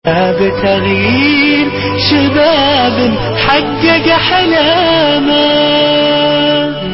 بتغيير شباب حقق حلامه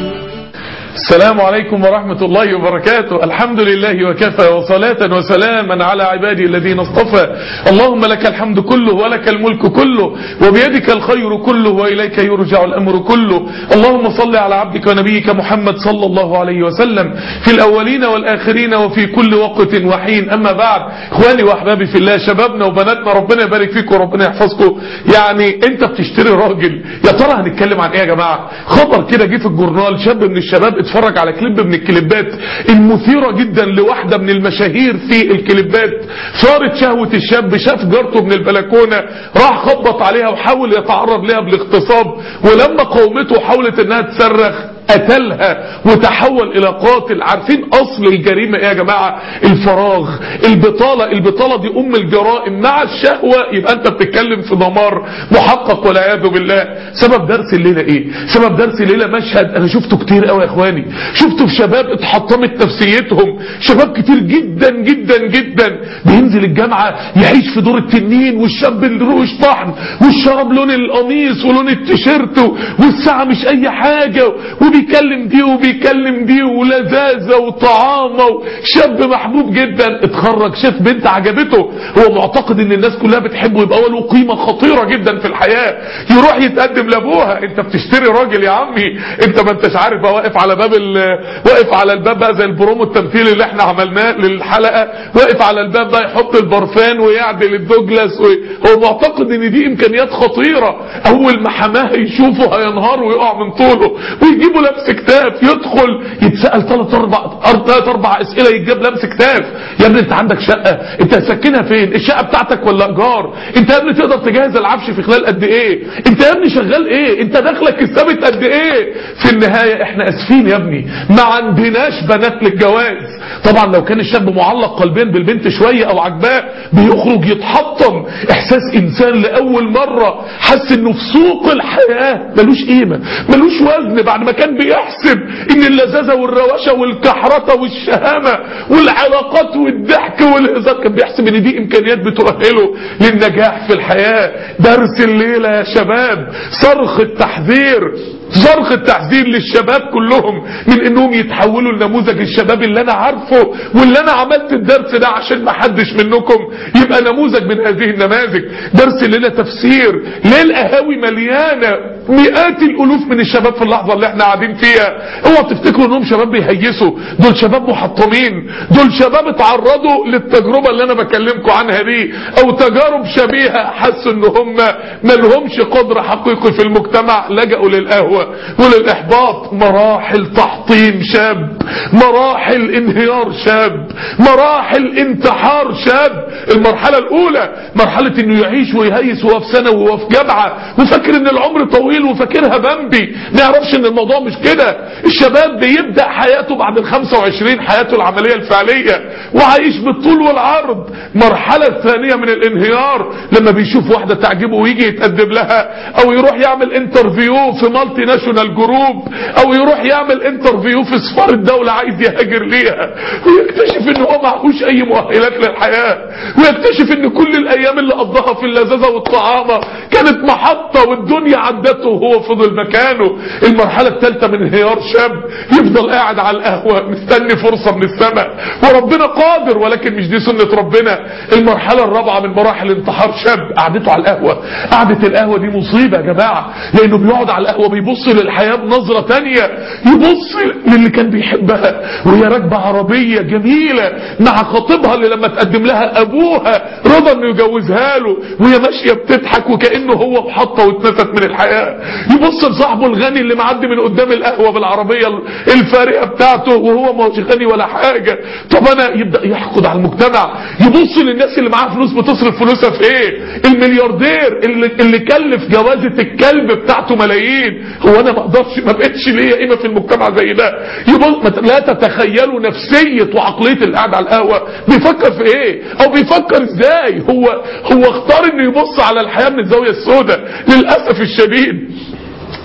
السلام عليكم ورحمة الله وبركاته الحمد لله وكفى وصلاة وسلاما على عبادي الذين اصطفى اللهم لك الحمد كله ولك الملك كله وبيدك الخير كله وإليك يرجع الأمر كله اللهم صل على عبدك ونبيك محمد صلى الله عليه وسلم في الأولين والآخرين وفي كل وقت وحين أما بعد إخواني وأحبابي في الله شبابنا وبناتنا ربنا يبارك فيكم وربنا يحفظكم يعني أنت بتشتري راجل يا ترى هنتكلم عن إيه يا جماعة خبر كده جه في الجورنال شاب من الشباب اتفرج على كليب من الكليبات المثيرة جدا لواحدة من المشاهير في الكليبات صارت شهوة الشاب شاف جارته من البلكونة راح خبط عليها وحاول يتعرض لها بالاغتصاب ولما قومته حاولت انها تصرخ قتلها وتحول الى قاتل عارفين اصل الجريمة ايه يا جماعة الفراغ البطالة البطالة دي ام الجرائم مع الشهوة يبقى انت بتتكلم في دمار محقق والعياذ بالله سبب درس الليلة ايه سبب درس الليلة مشهد انا شفته كتير قوي يا اخواني شفته في شباب اتحطمت نفسيتهم شباب كتير جدا جدا جدا بينزل الجامعة يعيش في دور التنين والشاب اللي روش طحن والشرب لون القميص ولون التيشيرت والساعة مش اي حاجة وبيكلم دي وبيكلم دي ولذاذة وطعامة وشاب محبوب جدا اتخرج شاف بنت عجبته هو معتقد ان الناس كلها بتحبه يبقى له قيمة خطيرة جدا في الحياة يروح يتقدم لابوها انت بتشتري راجل يا عمي انت ما انتش عارف بقى واقف على باب واقف على الباب بقى زي البرومو التمثيلي اللي احنا عملناه للحلقة واقف على الباب بقى يحط البرفان ويعدل الدوجلاس هو معتقد ان دي امكانيات خطيرة اول ما حماه يشوفه هينهار ويقع من طوله ويجيبوا لبس كتاف يدخل يتسأل ثلاث اربع ثلاث اربع اسئله يتجاب لبس كتاف يا ابني انت عندك شقه انت هتسكنها فين الشقه بتاعتك ولا ايجار انت يا ابني تقدر تجهز العفش في خلال قد ايه انت يا ابني شغال ايه انت دخلك الثابت قد ايه في النهايه احنا اسفين يا ابني ما عندناش بنات للجواز طبعا لو كان الشاب معلق قلبيا بالبنت شويه او عجباه بيخرج يتحطم احساس انسان لاول مره حس انه في سوق الحياه ملوش قيمه ملوش وزن بعد ما كان بيحسب ان اللذاذه والروشه والكحرته والشهامه والعلاقات والضحك والهزار كان بيحسب ان دي امكانيات بتؤهله للنجاح في الحياه درس الليله يا شباب صرخ التحذير صرخ التحذير للشباب كلهم من انهم يتحولوا لنموذج الشباب اللي انا عارفه واللي انا عملت الدرس ده عشان ما حدش منكم يبقى نموذج من هذه النماذج درس الليلة تفسير ليه القهاوي مليانة مئات الالوف من الشباب في اللحظة اللي احنا قاعدين فيها اوعوا تفتكروا انهم شباب بيهيسوا دول شباب محطمين دول شباب اتعرضوا للتجربة اللي انا بكلمكم عنها دي او تجارب شبيهة حسوا ان هم ملهمش قدر حقيقي في المجتمع لجأوا للقهوة وللإحباط مراحل تحطيم شاب مراحل انهيار شاب مراحل انتحار شاب المرحلة الأولى مرحلة إنه يعيش ويهيس وهو في ثانوي وهو في جامعة وفاكر إن العمر طويل وفاكرها بمبي ما يعرفش إن الموضوع مش كده الشباب بيبدأ حياته بعد ال 25 حياته العملية الفعلية وعايش بالطول والعرض مرحلة الثانية من الانهيار لما بيشوف واحدة تعجبه ويجي يتقدم لها أو يروح يعمل انترفيو في مالتي ناشونال جروب او يروح يعمل انترفيو في سفارة دولة عايز يهاجر ليها ويكتشف ان هو معهوش اي مؤهلات للحياة ويكتشف ان كل الايام اللي قضاها في اللذاذة والطعامة كانت محطة والدنيا عدته وهو فضل مكانه المرحلة الثالثة من انهيار شاب يفضل قاعد على القهوة مستني فرصة من السماء وربنا قادر ولكن مش دي سنة ربنا المرحلة الرابعة من مراحل انتحار شاب قعدته على القهوة قعدة القهوة دي مصيبة يا جماعة لانه بيقعد على القهوة بيبص للحياة بنظرة تانية يبص للي كان بيحبها وهي راكبة عربية جميلة مع خطيبها اللي لما تقدم لها ابوها رضى انه يجوزها له وهي ماشية بتضحك وكأنه هو محطة واتنفت من الحياة يبص لصاحبه الغني اللي معدي من قدام القهوة بالعربية الفارقة بتاعته وهو ما هوش غني ولا حاجة طب انا يبدأ يحقد على المجتمع يبص للناس اللي معاها فلوس بتصرف فلوسها في ايه الملياردير اللي, اللي كلف جوازة الكلب بتاعته ملايين هو انا ما اقدرش ما بقتش ليا قيمه في المجتمع زي ده يبص لا تتخيلوا نفسيه وعقليه اللي قاعد على القهوه بيفكر في ايه او بيفكر ازاي هو هو اختار انه يبص على الحياه من الزاويه السوداء للاسف الشديد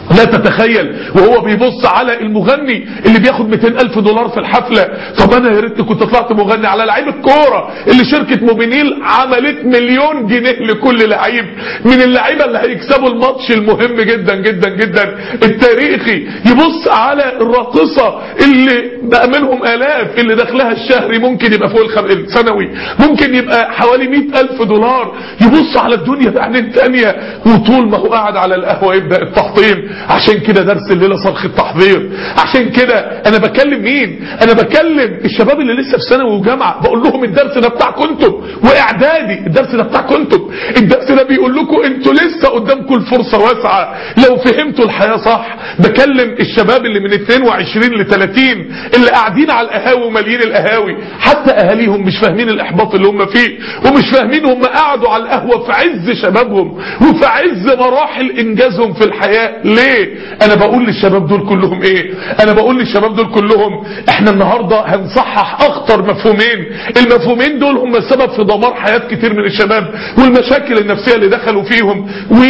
لا تتخيل وهو بيبص على المغني اللي بياخد 200 ألف دولار في الحفلة طب أنا يا ريتني كنت طلعت مغني على لعيب الكورة اللي شركة موبينيل عملت مليون جنيه لكل لعيب من اللعيبة اللي هيكسبوا الماتش المهم جدا جدا جدا التاريخي يبص على الراقصة اللي بقى منهم آلاف اللي دخلها الشهري ممكن يبقى فوق الخم... السنوي ممكن يبقى حوالي 100 ألف دولار يبص على الدنيا بعدين تانية وطول ما هو قاعد على القهوة يبدأ التحطيم عشان كده درس الليلة صرخ التحضير عشان كده انا بكلم مين انا بكلم الشباب اللي لسه في ثانوي وجامعة بقول لهم الدرس ده بتاعكم انتم واعدادي الدرس ده بتاعكم انتم الدرس ده بيقول لكم انتوا لسه قدامكم الفرصة واسعة لو فهمتوا الحياة صح بكلم الشباب اللي من 22 ل 30 اللي قاعدين على القهاوي ومالين القهاوي حتى اهاليهم مش فاهمين الاحباط اللي هم فيه ومش فاهمين هم قعدوا على القهوة في عز شبابهم وفي عز مراحل انجازهم في الحياة ليه انا بقول للشباب دول كلهم ايه انا بقول للشباب دول كلهم احنا النهاردة هنصحح اخطر مفهومين المفهومين دول هم السبب في دمار حياة كتير من الشباب والمشاكل النفسية اللي دخلوا فيهم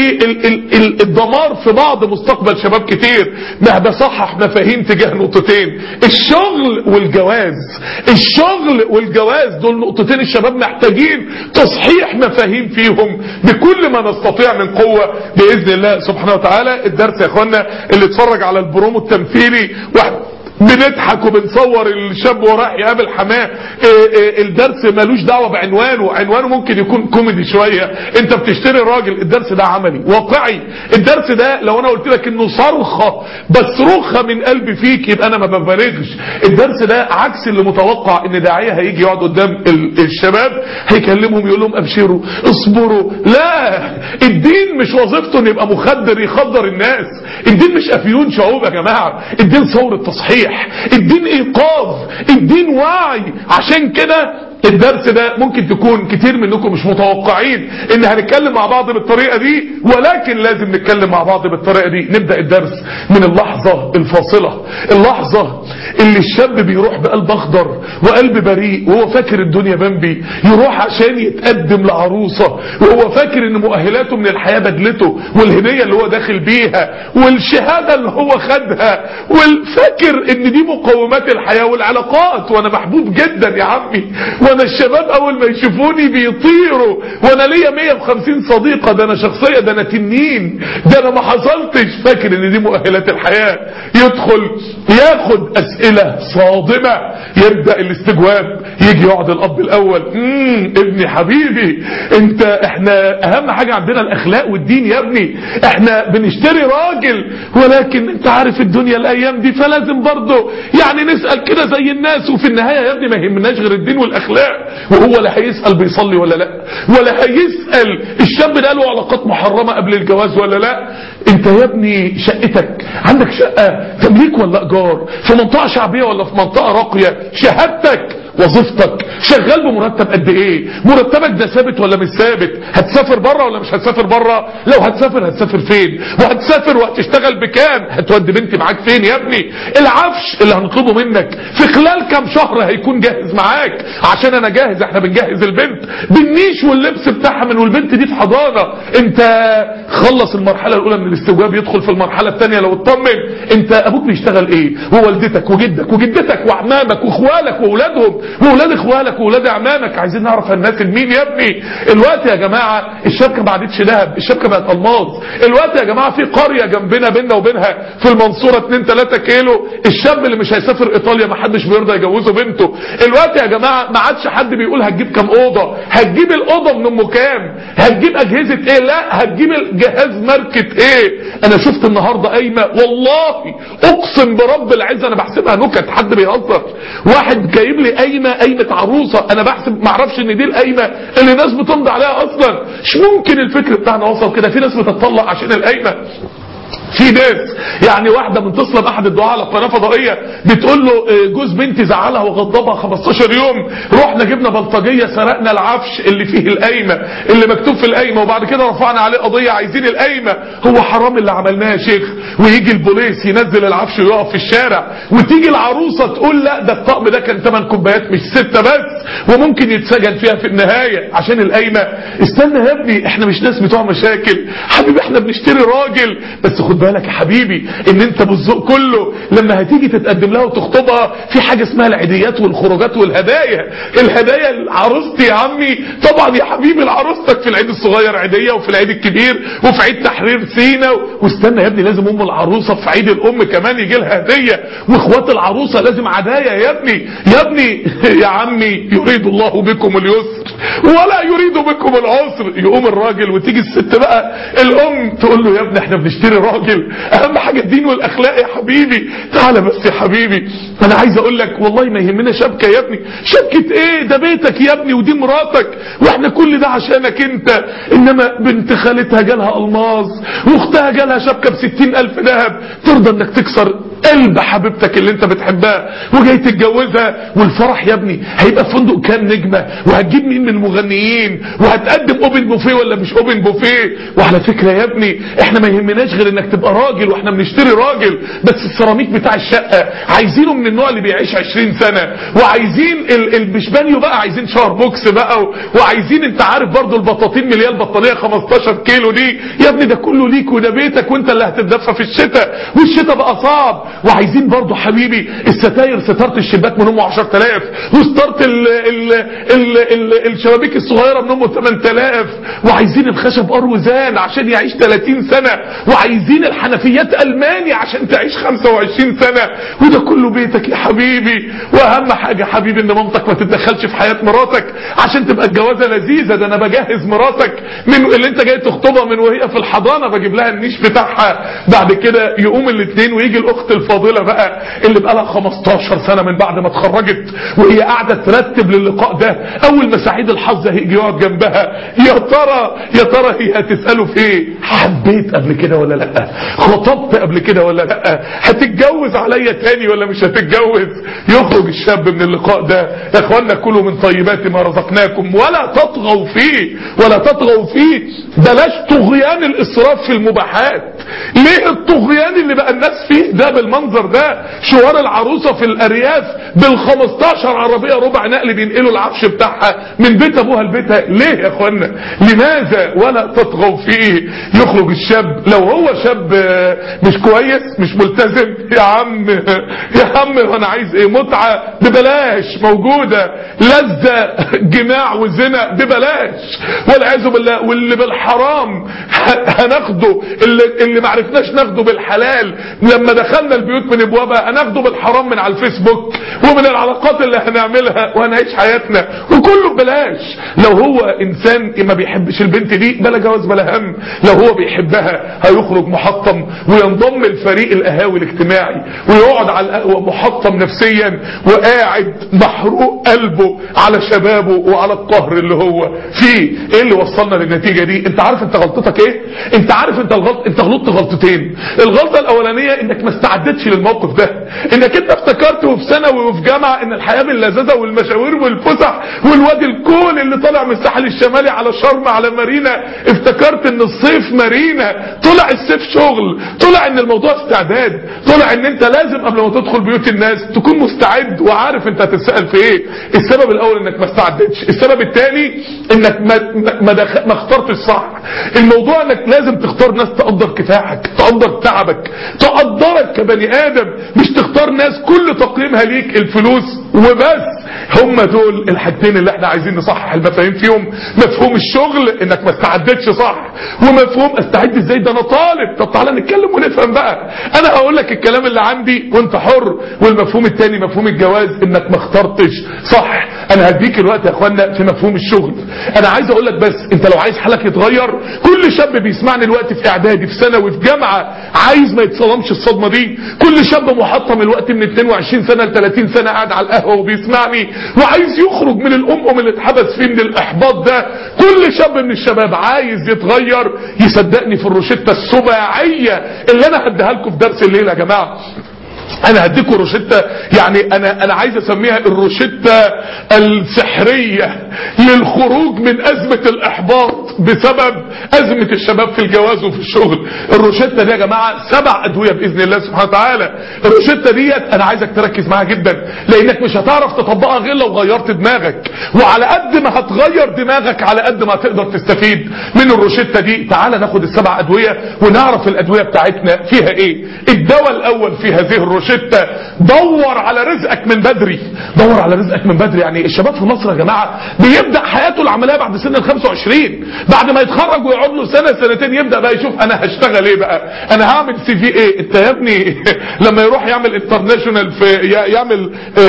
والدمار في بعض مستقبل شباب كتير ما بصحح مفاهيم تجاه نقطتين الشغل والجواز الشغل والجواز دول نقطتين الشباب محتاجين تصحيح مفاهيم فيهم بكل ما نستطيع من قوة بإذن الله سبحانه وتعالى الدرس يا اخوانا اللي اتفرج على البرومو التمثيلي واحد بنضحك وبنصور الشاب وراح يقابل حماه إيه إيه الدرس ملوش دعوه بعنوانه عنوانه ممكن يكون كوميدي شويه انت بتشتري راجل الدرس ده عملي واقعي الدرس ده لو انا قلت لك انه صرخه بصرخه من قلبي فيك يبقى انا ما ببالغش الدرس ده عكس اللي متوقع ان داعيه هيجي يقعد قدام الشباب هيكلمهم يقول لهم ابشروا اصبروا لا الدين مش وظيفته انه يبقى مخدر يخدر الناس الدين مش افيون شعوب يا جماعه الدين ثوره تصحيح الدين ايقاظ الدين وعي عشان كده الدرس ده ممكن تكون كتير منكم مش متوقعين ان هنتكلم مع بعض بالطريقة دي ولكن لازم نتكلم مع بعض بالطريقة دي نبدأ الدرس من اللحظة الفاصلة اللحظة اللي الشاب بيروح بقلب اخضر وقلب بريء وهو فاكر الدنيا بمبي يروح عشان يتقدم لعروسة وهو فاكر ان مؤهلاته من الحياة بدلته والهدية اللي هو داخل بيها والشهادة اللي هو خدها والفاكر ان دي مقومات الحياة والعلاقات وانا محبوب جدا يا عمي وانا الشباب اول ما يشوفوني بيطيروا وانا ليا 150 صديقة ده انا شخصية ده انا تنين ده انا ما حصلتش فاكر ان دي مؤهلات الحياة يدخل ياخد اسئلة صادمة يبدأ الاستجواب يجي يقعد الاب الاول امم ابني حبيبي انت احنا اهم حاجة عندنا الاخلاق والدين يا ابني احنا بنشتري راجل ولكن انت عارف الدنيا الايام دي فلازم برضه يعني نسأل كده زي الناس وفي النهاية يا ابني ما يهمناش غير الدين والاخلاق وهو لا هيسأل بيصلي ولا لا ولا هيسأل الشاب ده له علاقات محرمة قبل الجواز ولا لا انت يا ابني شقتك عندك شقة تمليك ولا ايجار في منطقة شعبية ولا في منطقة راقية شهادتك وظيفتك شغال بمرتب قد ايه مرتبك ده ثابت ولا مش ثابت هتسافر بره ولا مش هتسافر بره لو هتسافر هتسافر فين وهتسافر وهتشتغل بكام هتودي بنتي معاك فين يا ابني العفش اللي هنطلبه منك في خلال كام شهر هيكون جاهز معاك عشان انا جاهز احنا بنجهز البنت بالنيش واللبس بتاعها من والبنت دي في حضانه انت خلص المرحله الاولى من الاستجواب يدخل في المرحله الثانيه لو اطمن انت ابوك بيشتغل ايه ووالدتك وجدك وجدتك واعمامك واخوالك واولادهم واولاد اخوالك واولاد اعمامك عايزين نعرف الناس مين يا ابني الوقت يا جماعه الشبكه ما عادتش ذهب الشبكه بقت الماظ الوقت يا جماعه في قريه جنبنا بيننا وبينها في المنصوره 2 3 كيلو الشاب اللي مش هيسافر ايطاليا ما حدش بيرضى يجوزه بنته الوقت يا جماعه ما عادش حد بيقول هتجيب كام اوضه هتجيب الاوضه من ام كام هتجيب اجهزه ايه لا هتجيب الجهاز ماركه ايه انا شفت النهارده قايمه والله اقسم برب العزه انا بحسبها نكت حد بيهزر واحد جايب لي قايمه قايمه عروسه انا بحسب ما اعرفش ان دي القايمه اللي الناس بتمضي عليها اصلا مش ممكن الفكر بتاعنا وصل كده في ناس بتطلق عشان القايمه في ناس يعني واحده متصله باحد الدعاء على قناه فضائيه بتقول له جوز بنتي زعلها وغضبها 15 يوم رحنا جبنا بلطجيه سرقنا العفش اللي فيه القايمه اللي مكتوب في القايمه وبعد كده رفعنا عليه قضيه عايزين القايمه هو حرام اللي عملناه يا شيخ ويجي البوليس ينزل العفش ويقف في الشارع وتيجي العروسه تقول لا ده الطقم ده كان 8 كوبايات مش 6 بس وممكن يتسجن فيها في النهايه عشان القايمه استنى يا ابني احنا مش ناس بتوع مشاكل حبيبي احنا بنشتري راجل بس خد بالك يا حبيبي ان انت بالذوق كله لما هتيجي تتقدم لها وتخطبها في حاجه اسمها العيديات والخروجات والهدايا الهدايا لعروستي يا عمي طبعا يا حبيبي لعروستك في العيد الصغير عيديه وفي العيد الكبير وفي عيد تحرير سينا واستنى يا ابني لازم ام العروسه في عيد الام كمان يجي لها هديه واخوات العروسه لازم عدايا يا ابني يا ابني يا عمي يريد الله بكم اليسر ولا يريد بكم العسر يقوم الراجل وتيجي الست بقى الام تقول له يا ابني احنا بنشتري راجل اهم حاجه الدين والاخلاق يا حبيبي تعالى بس يا حبيبي انا عايز اقول لك والله ما يهمنا شبكه يا ابني شبكه ايه ده بيتك يا ابني ودي مراتك واحنا كل ده عشانك انت انما بنت خالتها جالها الماظ واختها جالها شبكه بستين الف ذهب ترضى انك تكسر قلب حبيبتك اللي انت بتحبها وجاي تتجوزها والفرح يا ابني هيبقى في فندق كام نجمه وهتجيب مين من المغنيين وهتقدم اوبن بوفيه ولا مش اوبن بوفيه وعلى فكره يا ابني احنا ما يهمناش غير انك تبقى راجل واحنا بنشتري راجل بس السيراميك بتاع الشقه عايزينه من النوع اللي بيعيش 20 سنه وعايزين ال- ال- مش بانيو بقى عايزين شاور بوكس بقى و- وعايزين انت عارف برضو البطاطين مليان البطانيه 15 كيلو دي يا ابني ده كله ليك وده بيتك وانت اللي هتتدفى في الشتاء والشتاء بقى صعب وعايزين برضو حبيبي الستاير ستاره الشباك من امه 10000 وستاره ال ال ال ال الشبابيك الصغيره من امه 8000 وعايزين الخشب اروزان عشان يعيش 30 سنه وعايزين الحنفيات الماني عشان تعيش 25 سنه وده كله بيتك يا حبيبي واهم حاجه يا حبيبي ان مامتك ما تتدخلش في حياه مراتك عشان تبقى الجوازه لذيذه ده انا بجهز مراتك من اللي انت جاي تخطبها من وهي في الحضانه بجيب لها النيش بتاعها بعد كده يقوم الاثنين ويجي الاخت الفاضله بقى اللي بقى لها 15 سنه من بعد ما اتخرجت وهي قاعده ترتب للقاء ده اول ما سعيد الحظ هيجي يقعد جنبها يا ترى يا ترى هي هتساله في ايه حبيت قبل كده ولا لا خطبت قبل كده ولا لا هتتجوز عليا تاني ولا مش هتتجوز يخرج الشاب من اللقاء ده يا اخوانا كلوا من طيبات ما رزقناكم ولا تطغوا فيه ولا تطغوا فيه بلاش طغيان الاسراف في المباحات ليه الطغيان اللي بقى الناس فيه ده بالمنظر ده شوار العروسه في الارياف بال 15 عربيه ربع نقل بينقلوا العفش بتاعها من بيت ابوها لبيتها ليه يا اخوانا لماذا ولا تطغوا فيه يخرج الشاب لو هو شاب آه، مش كويس مش ملتزم يا عم يا عم انا عايز ايه متعه ببلاش موجوده لذه جماع وزنا ببلاش والعياذ بالله واللي بالحرام ه- هناخده اللي, اللي ما عرفناش ناخده بالحلال لما دخلنا البيوت من ابوابها هناخده بالحرام من على الفيسبوك ومن العلاقات اللي هنعملها وهنعيش حياتنا وكله ببلاش لو هو انسان ما بيحبش البنت دي بلا جواز بلا هم لو هو بيحبها هيخرج محطم وينضم لفريق القهاوي الاجتماعي ويقعد على القهوه محطم نفسيا وقاعد محروق قلبه على شبابه وعلى القهر اللي هو فيه ايه اللي وصلنا للنتيجه دي انت عارف انت غلطتك ايه انت عارف انت الغلط انت غلطت غلطتين الغلطه الاولانيه انك ما استعدتش للموقف ده انك انت افتكرت وفي ثانوي وفي جامعه ان الحياه باللذاذه والمشاوير والفسح والوادي الكون اللي طالع من الساحل الشمالي على شرم على مارينا افتكرت ان الصيف مارينا طلع الصيف شغل طلع ان الموضوع استعداد طلع ان انت لازم قبل ما تدخل بيوت الناس تكون مستعد وعارف انت هتتسال في ايه السبب الاول انك ما استعدتش السبب الثاني انك ما ما, ما, دخ... ما اخترتش صح الموضوع انك لازم تختار ناس تقدر كفاحك تقدر تعبك تقدرك كبني ادم مش تختار ناس كل تقييمها ليك الفلوس وبس هم دول الحاجتين اللي احنا عايزين نصحح المفاهيم فيهم مفهوم الشغل انك ما استعدتش صح ومفهوم استعد ازاي ده انا طالب طب تعالى نتكلم ونفهم بقى انا هقول لك الكلام اللي عندي وانت حر والمفهوم التاني مفهوم الجواز انك ما اخترتش صح انا هديك الوقت يا اخوانا في مفهوم الشغل انا عايز اقول لك بس انت لو عايز حالك يتغير كل شاب بيسمعني الوقت في اعدادي في ثانوي في جامعه عايز ما يتصدمش الصدمه دي كل شاب محطم الوقت من 22 سنه ل 30 سنه قاعد على القهوه وبيسمعني وعايز يخرج من الام اللي اتحبس فيه من الاحباط ده كل شاب من الشباب عايز يتغير يصدقني في الروشته السباعيه اللي انا هديها لكم في درس الليله يا جماعه انا هديكم روشتة يعني انا انا عايز اسميها الروشتة السحرية للخروج من ازمة الاحباط بسبب ازمة الشباب في الجواز وفي الشغل الروشتة دي يا جماعة سبع ادوية باذن الله سبحانه وتعالى الروشتة ديت انا عايزك تركز معاها جدا لانك مش هتعرف تطبقها غير لو غيرت دماغك وعلى قد ما هتغير دماغك على قد ما هتقدر تستفيد من الروشتة دي تعال ناخد السبع ادوية ونعرف الادوية بتاعتنا فيها ايه الدواء الاول في هذه الروشتة دور على رزقك من بدري دور على رزقك من بدري يعني الشباب في مصر يا جماعة بيبدأ حياته العملية بعد سن ال 25 بعد ما يتخرج ويقعد له سنة سنتين يبدأ بقى يشوف انا هشتغل ايه بقى انا هعمل سي في ايه انت يا ابني لما يروح يعمل انترناشونال في يعمل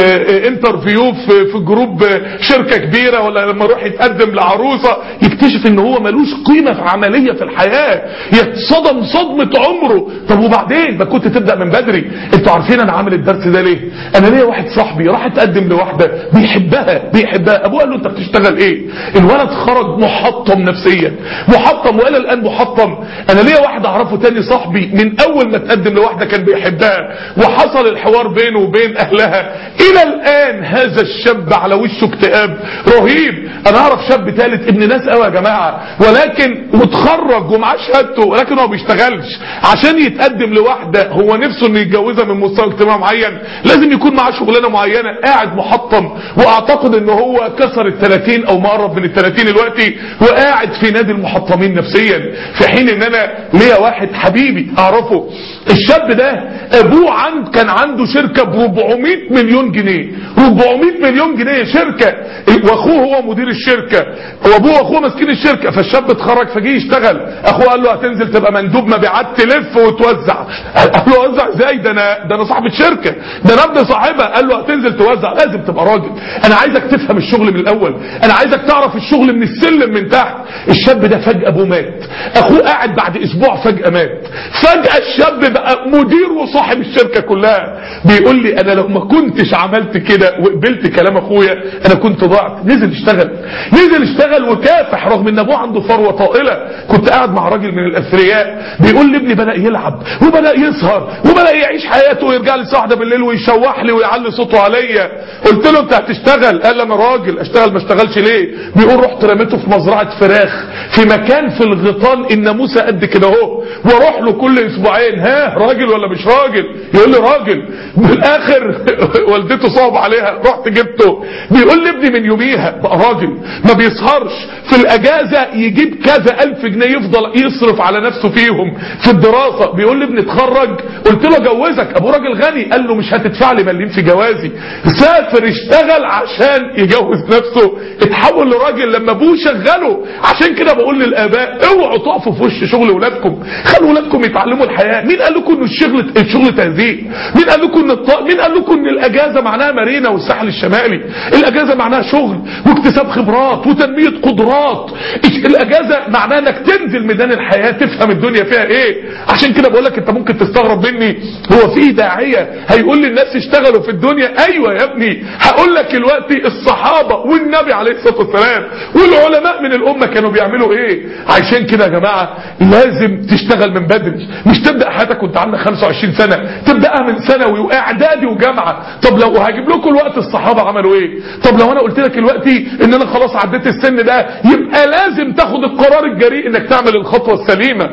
انترفيو في في جروب شركة كبيرة ولا لما يروح يتقدم لعروسة يكتشف ان هو ملوش قيمة في عملية في الحياة يتصدم صدمة عمره طب وبعدين ما كنت تبدأ من بدري انتوا عارفين انا عامل الدرس ده ليه انا ليا واحد صاحبي راح اتقدم لواحدة بيحبها بيحبها ابوه قال له انت بتشتغل ايه الولد خرج محطم نفسيا محطم والى الان محطم انا ليا واحد اعرفه تاني صاحبي من اول ما اتقدم لواحدة كان بيحبها وحصل الحوار بينه وبين اهلها الى الان هذا الشاب على وشه اكتئاب رهيب انا اعرف شاب ثالث ابن ناس قوي يا جماعة ولكن متخرج ومعاه شهادته ولكن هو بيشتغلش عشان يتقدم لواحدة هو نفسه انه يتجوزها من مستوى اجتماعي معين لازم يكون معاه شغلانة معينة قاعد محطم واعتقد ان هو كسر ال 30 او ما قرب من ال 30 دلوقتي وقاعد في نادي المحطمين نفسيا في حين ان انا ليا واحد حبيبي اعرفه الشاب ده ابوه عند كان عنده شركة ب 400 مليون جنيه 400 مليون جنيه شركة واخوه هو مدير الشركة وابوه واخوه ماسكين الشركة فالشاب اتخرج فجه يشتغل اخوه قال له هتنزل تبقى مندوب مبيعات تلف وتوزع قال له اوزع ازاي ده انا ده انا صاحب الشركة ده انا ابن صاحبها قال له هتنزل توزع لازم تبقى راجل انا عايزك تفهم الشغل من الاول انا عايزك تعرف الشغل من السلم من تحت الشاب ده فجأة ابوه مات اخوه قاعد بعد اسبوع فجأة مات فجأة الشاب بقى مدير وصاحب الشركة كلها بيقول لي انا لو ما كنتش عملت كده وقبلت كلام اخويا انا كنت ضعت نزل اشتغل نزل اشتغل وكافح رغم ان ابوه عنده ثروه طائله كنت قاعد مع راجل من الاثرياء بيقول لي ابني بدا يلعب وبدا يسهر وبدا يعيش حياته ويرجع لي الساعه واحدة بالليل ويشوح لي ويعلي صوته عليا قلت له انت هتشتغل قال لي انا راجل اشتغل ما اشتغلش ليه بيقول رحت رميته في مزرعه فراخ في مكان في الغيطان الناموسه قد كده اهو واروح له كل اسبوعين ها راجل ولا مش راجل يقول لي راجل بالاخر والدته صعب عليها رحت جبته بيقول لي ابني من يوميها بقى راجل ما بيسهرش في الاجازه يجيب كذا الف جنيه يفضل يصرف على نفسه فيهم في الدراسه بيقول لي ابني اتخرج قلت له اجوزك ابو راجل غني قال له مش هتدفع لي مليم في جوازي سافر اشتغل عشان يجوز نفسه اتحول لراجل لما ابوه شغله عشان كده بقول للاباء اوعوا تقفوا في وش شغل ولادكم خلوا ولادكم يتعلموا الحياه مين قال لكم ان الشغل الشغل تهذيب مين قال لكم ان الط... مين قال لكم ان الاجازه معناها مارينا والساحل الشمالي الاجازه معناها شغل واكتساب خبرات وتنميه قدرات الاجازه معناها انك تنزل ميدان الحياه تفهم الدنيا فيها ايه عشان كده بقول لك انت ممكن تستغرب مني هو في داعيه هيقول للناس اشتغلوا في الدنيا ايوه يا ابني هقول لك دلوقتي الصحابه والنبي عليه الصلاه والسلام والعلماء من الامه كانوا بيعملوا ايه عشان كده يا جماعه لازم تشتغل من بدري مش تبدا حياتك وانت عندك 25 سنه تبداها من ثانوي واعدادي وجامعه طب لو هجيب لكم الوقت الصحابه عملوا ايه طب لو انا قلت لك دلوقتي ان انا خلاص عديت السن ده يبقى لازم تاخد القرار الجريء انك تعمل الخطوه السليمه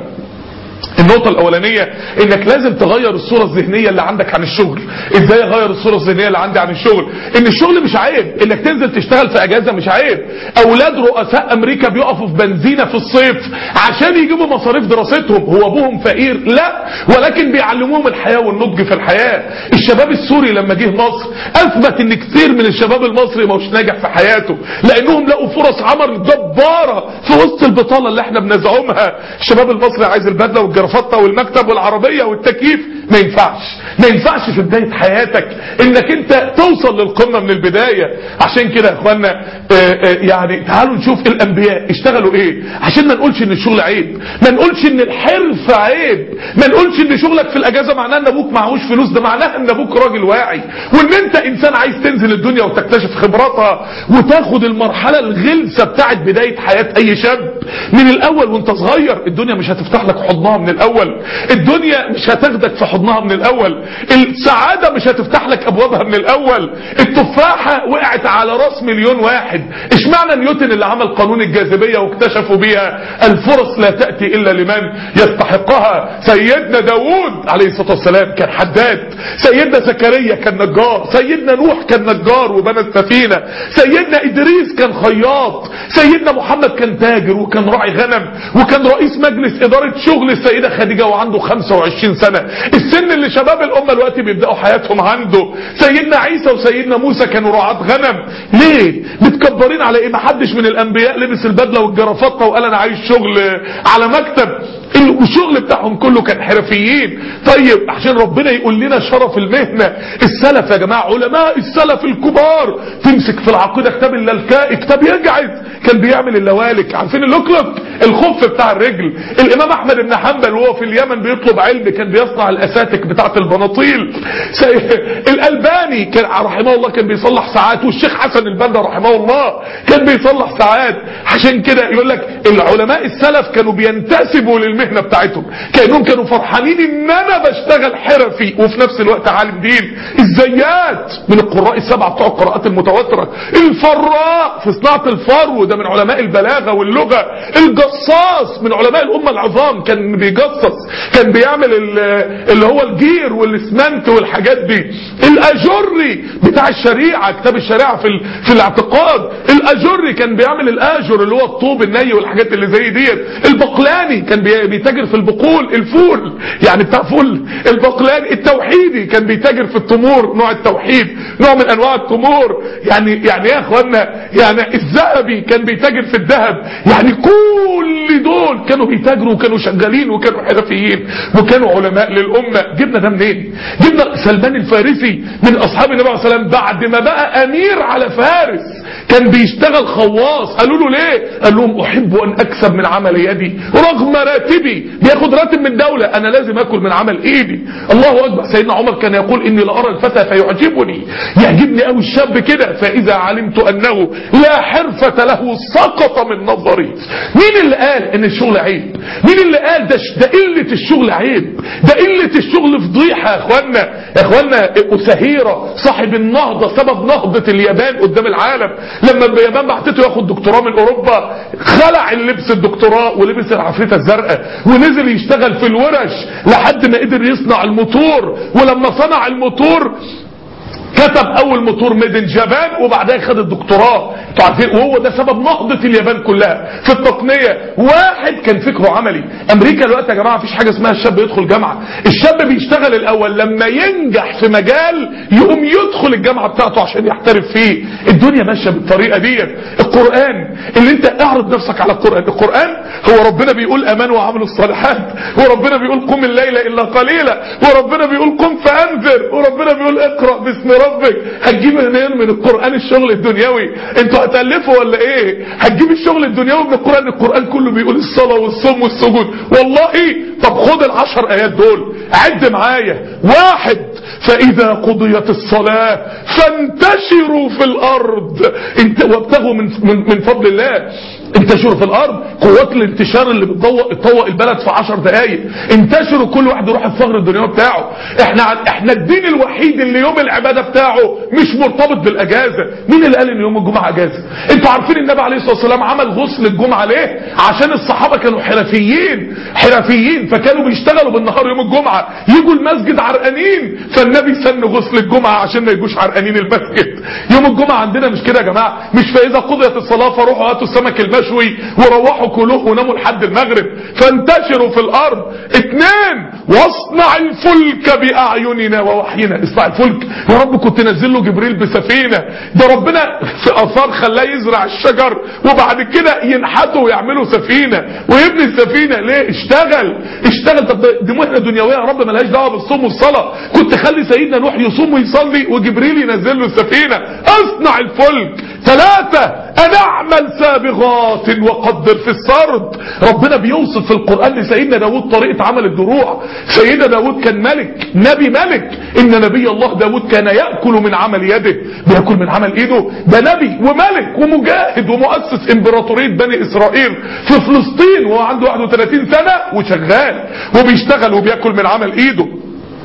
النقطة الأولانية إنك لازم تغير الصورة الذهنية اللي عندك عن الشغل إزاي أغير الصورة الذهنية اللي عندي عن الشغل إن الشغل مش عيب إنك تنزل تشتغل في أجازة مش عيب أولاد رؤساء أمريكا بيقفوا في بنزينة في الصيف عشان يجيبوا مصاريف دراستهم هو أبوهم فقير لا ولكن بيعلموهم الحياة والنضج في الحياة الشباب السوري لما جه مصر أثبت إن كتير من الشباب المصري مش ناجح في حياته لأنهم لقوا فرص عمل جبارة في وسط البطالة اللي احنا بنزعمها الشباب المصري عايز البدلة والجرافطة والمكتب والعربية والتكييف ما ينفعش ما ينفعش في بداية حياتك انك انت توصل للقمة من البداية عشان كده يا اخوانا آه، آه، يعني تعالوا نشوف الانبياء اشتغلوا ايه عشان ما نقولش ان الشغل عيب ما نقولش ان الحرفة عيب ما نقولش ان شغلك في الاجازة معناه ان ابوك معهوش فلوس ده معناه ان ابوك راجل واعي وان انت انسان عايز تنزل الدنيا وتكتشف خبراتها وتاخد المرحلة الغلسة بتاعت بداية حياة اي شاب من الاول وانت صغير الدنيا مش هتفتح لك حضنها من الاول الدنيا مش هتاخدك في حضنها حضنها من الاول السعادة مش هتفتح لك ابوابها من الاول التفاحة وقعت على راس مليون واحد اشمعنى نيوتن اللي عمل قانون الجاذبية واكتشفوا بيها الفرص لا تأتي الا لمن يستحقها سيدنا داود عليه الصلاة والسلام كان حداد سيدنا زكريا كان نجار سيدنا نوح كان نجار وبنى السفينة سيدنا ادريس كان خياط سيدنا محمد كان تاجر وكان راعي غنم وكان رئيس مجلس ادارة شغل السيدة خديجة وعنده 25 سنة السن اللي شباب الامة دلوقتي بيبدأوا حياتهم عنده سيدنا عيسى وسيدنا موسى كانوا رعاة غنم ليه متكبرين على ايه محدش من الانبياء لبس البدلة والجرافطة وقال انا عايز شغل على مكتب والشغل بتاعهم كله كان حرفيين طيب عشان ربنا يقول لنا شرف المهنة السلف يا جماعة علماء السلف الكبار تمسك في العقيدة كتاب اللالكاء كتاب يجعز كان بيعمل اللوالك عارفين اللوكلوك الخف بتاع الرجل الامام احمد بن حنبل وهو في اليمن بيطلب علم كان بيصنع الاساتك بتاعت البناطيل الالباني كان رحمه الله كان بيصلح ساعات والشيخ حسن البنا رحمه الله كان بيصلح ساعات عشان كده يقول لك العلماء السلف كانوا بينتسبوا للمهنة بتاعتهم كانهم كانوا فرحانين ان انا بشتغل حرفي وفي نفس الوقت عالم دين الزيات من القراء السبعة بتوع القراءات المتواترة الفراء في صناعة الفرو ده من علماء البلاغة واللغة الجصاص من علماء الامة العظام كان بيجصص كان بيعمل اللي هو الجير والاسمنت والحاجات دي الاجري بتاع الشريعة كتاب الشريعة في في الاعتقاد الاجري كان بيعمل الاجر اللي هو الطوب الني والحاجات اللي زي ديت البقلاني كان بيتاجر في البقول الفول يعني بتاع فول البقلاني التوحيدي كان بيتاجر في التمور نوع التوحيد نوع من انواع التمور يعني يعني يا اخوانا يعني الذهبي كان بيتاجر في الذهب يعني كل دول كانوا بيتاجروا وكانوا شغالين وكانوا حرفيين وكانوا علماء للامه جبنا ده منين جبنا سلمان الفارسي من اصحاب النبي عليه الصلاه والسلام بعد ما بقى امير على فارس كان بيشتغل خواص قالوا له ليه قال لهم احب ان اكسب من عمل يدي رغم راتبي بياخد راتب من دولة انا لازم اكل من عمل ايدي الله اكبر سيدنا عمر كان يقول اني لارى الفتى فيعجبني يعجبني قوي الشاب كده فاذا علمت انه لا حرفة له سقط من نظري مين اللي قال ان الشغل عيب مين اللي قال ده ده قلة الشغل عيب ده قلة الشغل فضيحة يا اخوانا يا اخوانا اسهيرة صاحب النهضة سبب نهضة اليابان قدام العالم لما اليابان بعتته ياخد دكتوراه من اوروبا خلع اللبس الدكتوراه ولبس العفريتة الزرقاء ونزل يشتغل في الورش لحد ما قدر يصنع الموتور ولما صنع الموتور كتب اول موتور ميدن جابان وبعدها خد الدكتوراه انتوا عارفين وهو ده سبب نهضة اليابان كلها في التقنية واحد كان فكره عملي امريكا دلوقتي يا جماعة مفيش حاجة اسمها الشاب يدخل جامعة الشاب بيشتغل الاول لما ينجح في مجال يقوم يدخل الجامعة بتاعته عشان يحترف فيه الدنيا ماشية بالطريقة ديت القرآن اللي انت اعرض نفسك على القرآن القرآن هو ربنا بيقول امان وعملوا الصالحات وربنا بيقول قم الليل الا قليلا وربنا بيقول قم فانذر وربنا بيقول اقرأ باسم ربك هتجيب منين من القرآن الشغل الدنيوي انتوا هتألفوا ولا ايه هتجيب الشغل الدنيوي من القرآن القرآن كله بيقول الصلاة والصوم والسجود والله طب خد العشر ايات دول عد معايا واحد فاذا قضيت الصلاة فانتشروا في الارض انت وابتغوا من, من, من فضل الله انتشروا في الارض قوات الانتشار اللي بتطوق تطوق البلد في 10 دقايق انتشروا كل واحد يروح الفخر الدنيوي بتاعه احنا احنا الدين الوحيد اللي يوم العباده بتاعه مش مرتبط بالاجازه مين اللي قال ان يوم الجمعه اجازه انتوا عارفين النبي عليه الصلاه والسلام عمل غسل الجمعه ليه عشان الصحابه كانوا حرفيين حرفيين فكانوا بيشتغلوا بالنهار يوم الجمعه يجوا المسجد عرقانين فالنبي سن غسل الجمعه عشان ما يجوش عرقانين المسجد يوم الجمعه عندنا مش كده يا جماعه مش فاذا قضيت الصلاه فروحوا هاتوا السمك المشوي مشوي وروحوا كلوه وناموا لحد المغرب فانتشروا في الارض اتنين واصنع الفلك باعيننا ووحينا اصنع الفلك يا رب كنت نزل له جبريل بسفينه ده ربنا في اثار خلاه يزرع الشجر وبعد كده ينحته ويعملوا سفينه ويبني السفينه ليه اشتغل اشتغل طب دي مهنه دنيويه يا رب ملهاش دعوه بالصوم والصلاه كنت خلي سيدنا نوح يصوم ويصلي وجبريل ينزل له السفينه اصنع الفلك ثلاثه انا اعمل سابغات وقدر في السرد ربنا بيوصف في القرآن لسيدنا داود طريقة عمل الدروع سيدنا داود كان ملك نبي ملك ان نبي الله داود كان يأكل من عمل يده بيأكل من عمل ايده ده نبي وملك ومجاهد ومؤسس امبراطورية بني اسرائيل في فلسطين وهو عنده 31 سنة وشغال وبيشتغل وبيأكل من عمل ايده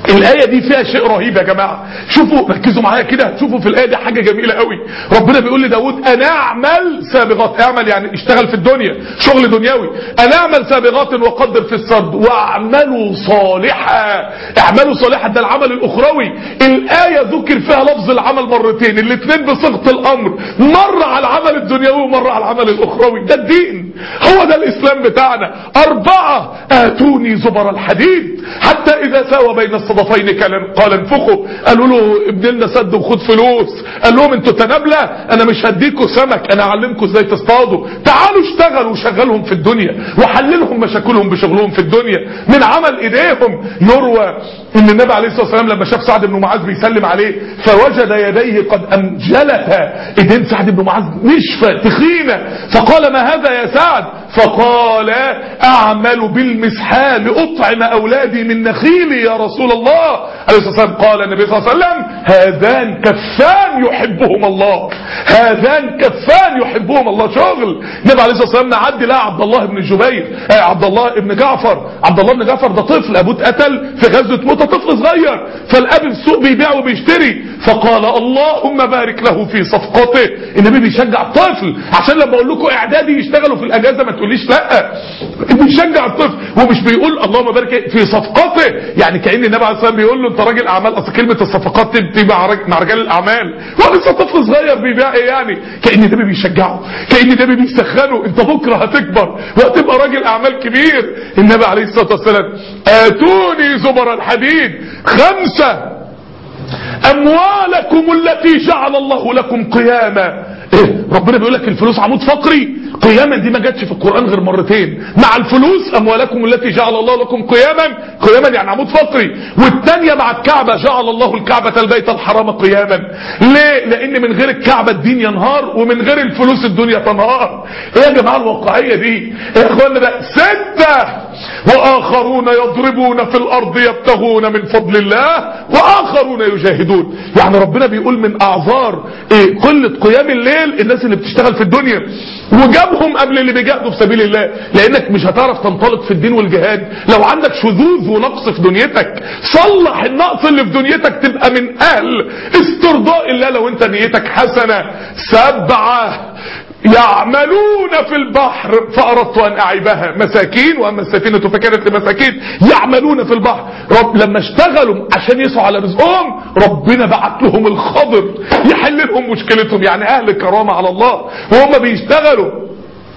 الآية دي فيها شيء رهيب يا جماعة شوفوا ركزوا معايا كده هتشوفوا في الآية دي حاجة جميلة قوي ربنا بيقول لداود أنا أعمل سابغات اعمل يعني اشتغل في الدنيا شغل دنيوي أنا أعمل سابغات وقدر في السرد واعملوا صالحا اعملوا صالحا ده العمل الأخروي الآية ذكر فيها لفظ العمل مرتين الاثنين بصيغة الأمر مرة على العمل الدنيوي ومرة على العمل الأخروي ده الدين هو ده الإسلام بتاعنا أربعة آتوني زبر الحديد حتى إذا ساوى بين الصدفين كان قال انفخوا قالوا له ابن لنا سد وخد فلوس قال لهم انتوا تنابلة انا مش هديكوا سمك انا هعلمكم ازاي تصطادوا تعالوا اشتغلوا وشغلهم في الدنيا وحللهم مشاكلهم بشغلهم في الدنيا من عمل ايديهم يروى ان النبي عليه الصلاه والسلام لما شاف سعد بن معاذ بيسلم عليه فوجد يديه قد امجلتا ايدين سعد بن معاذ نشفه تخينه فقال ما هذا يا سعد فقال اعمل بالمسحال لاطعم اولادي من نخيلي يا رسول الله عليه الصلاه والسلام قال النبي صلى الله عليه وسلم هذان كفان يحبهم الله هذان كفان يحبهم الله شغل النبي عليه الصلاه والسلام نعدي لا عبد الله بن الجبير آه عبد الله بن جعفر عبد الله بن جعفر ده طفل ابوه اتقتل في غزوه موته طفل صغير فالاب في السوق بيبيع وبيشتري فقال اللهم بارك له في صفقته النبي بيشجع الطفل عشان لما اقول لكم اعدادي يشتغلوا في الاجازه ما تقوليش لا بيشجع الطفل ومش بيقول اللهم بارك في صفقته يعني كان النبي عليه الصلاه والسلام بيقول له انت راجل اعمال اصل كلمه الصفقات دي مع رجال الاعمال هو لسه طفل صغير بيبيع ايه يعني كان النبي بيشجعه كان النبي بيسخنه انت بكره هتكبر وهتبقى راجل اعمال كبير النبي عليه الصلاه والسلام اتوني زبر الحديد خمسه اموالكم التي جعل الله لكم قياما إيه؟ ربنا بيقول لك الفلوس عمود فقري قياما دي ما جاتش في القرآن غير مرتين مع الفلوس اموالكم التي جعل الله لكم قياما قياما يعني عمود فقري والثانيه مع الكعبة جعل الله الكعبة البيت الحرام قياما ليه لان من غير الكعبة الدين ينهار ومن غير الفلوس الدنيا تنهار ايه يا جماعة الواقعية دي يا اخوانا ده ستة واخرون يضربون في الارض يبتغون من فضل الله واخرون يجاهدون يعني ربنا بيقول من اعذار إيه قلة قيام الليل الناس اللي بتشتغل في الدنيا وجابهم قبل اللي بيجاهدوا في سبيل الله لانك مش هتعرف تنطلق في الدين والجهاد لو عندك شذوذ ونقص في دنيتك صلح النقص اللي في دنيتك تبقى من اهل استرضاء الله لو انت نيتك حسنة سبعة يعملون في البحر فأردت أن أعيبها مساكين وأما السفينة فكانت لمساكين يعملون في البحر رب لما اشتغلوا عشان يسعوا على رزقهم ربنا بعت لهم الخضر يحل لهم مشكلتهم يعني أهل كرامة على الله وهم بيشتغلوا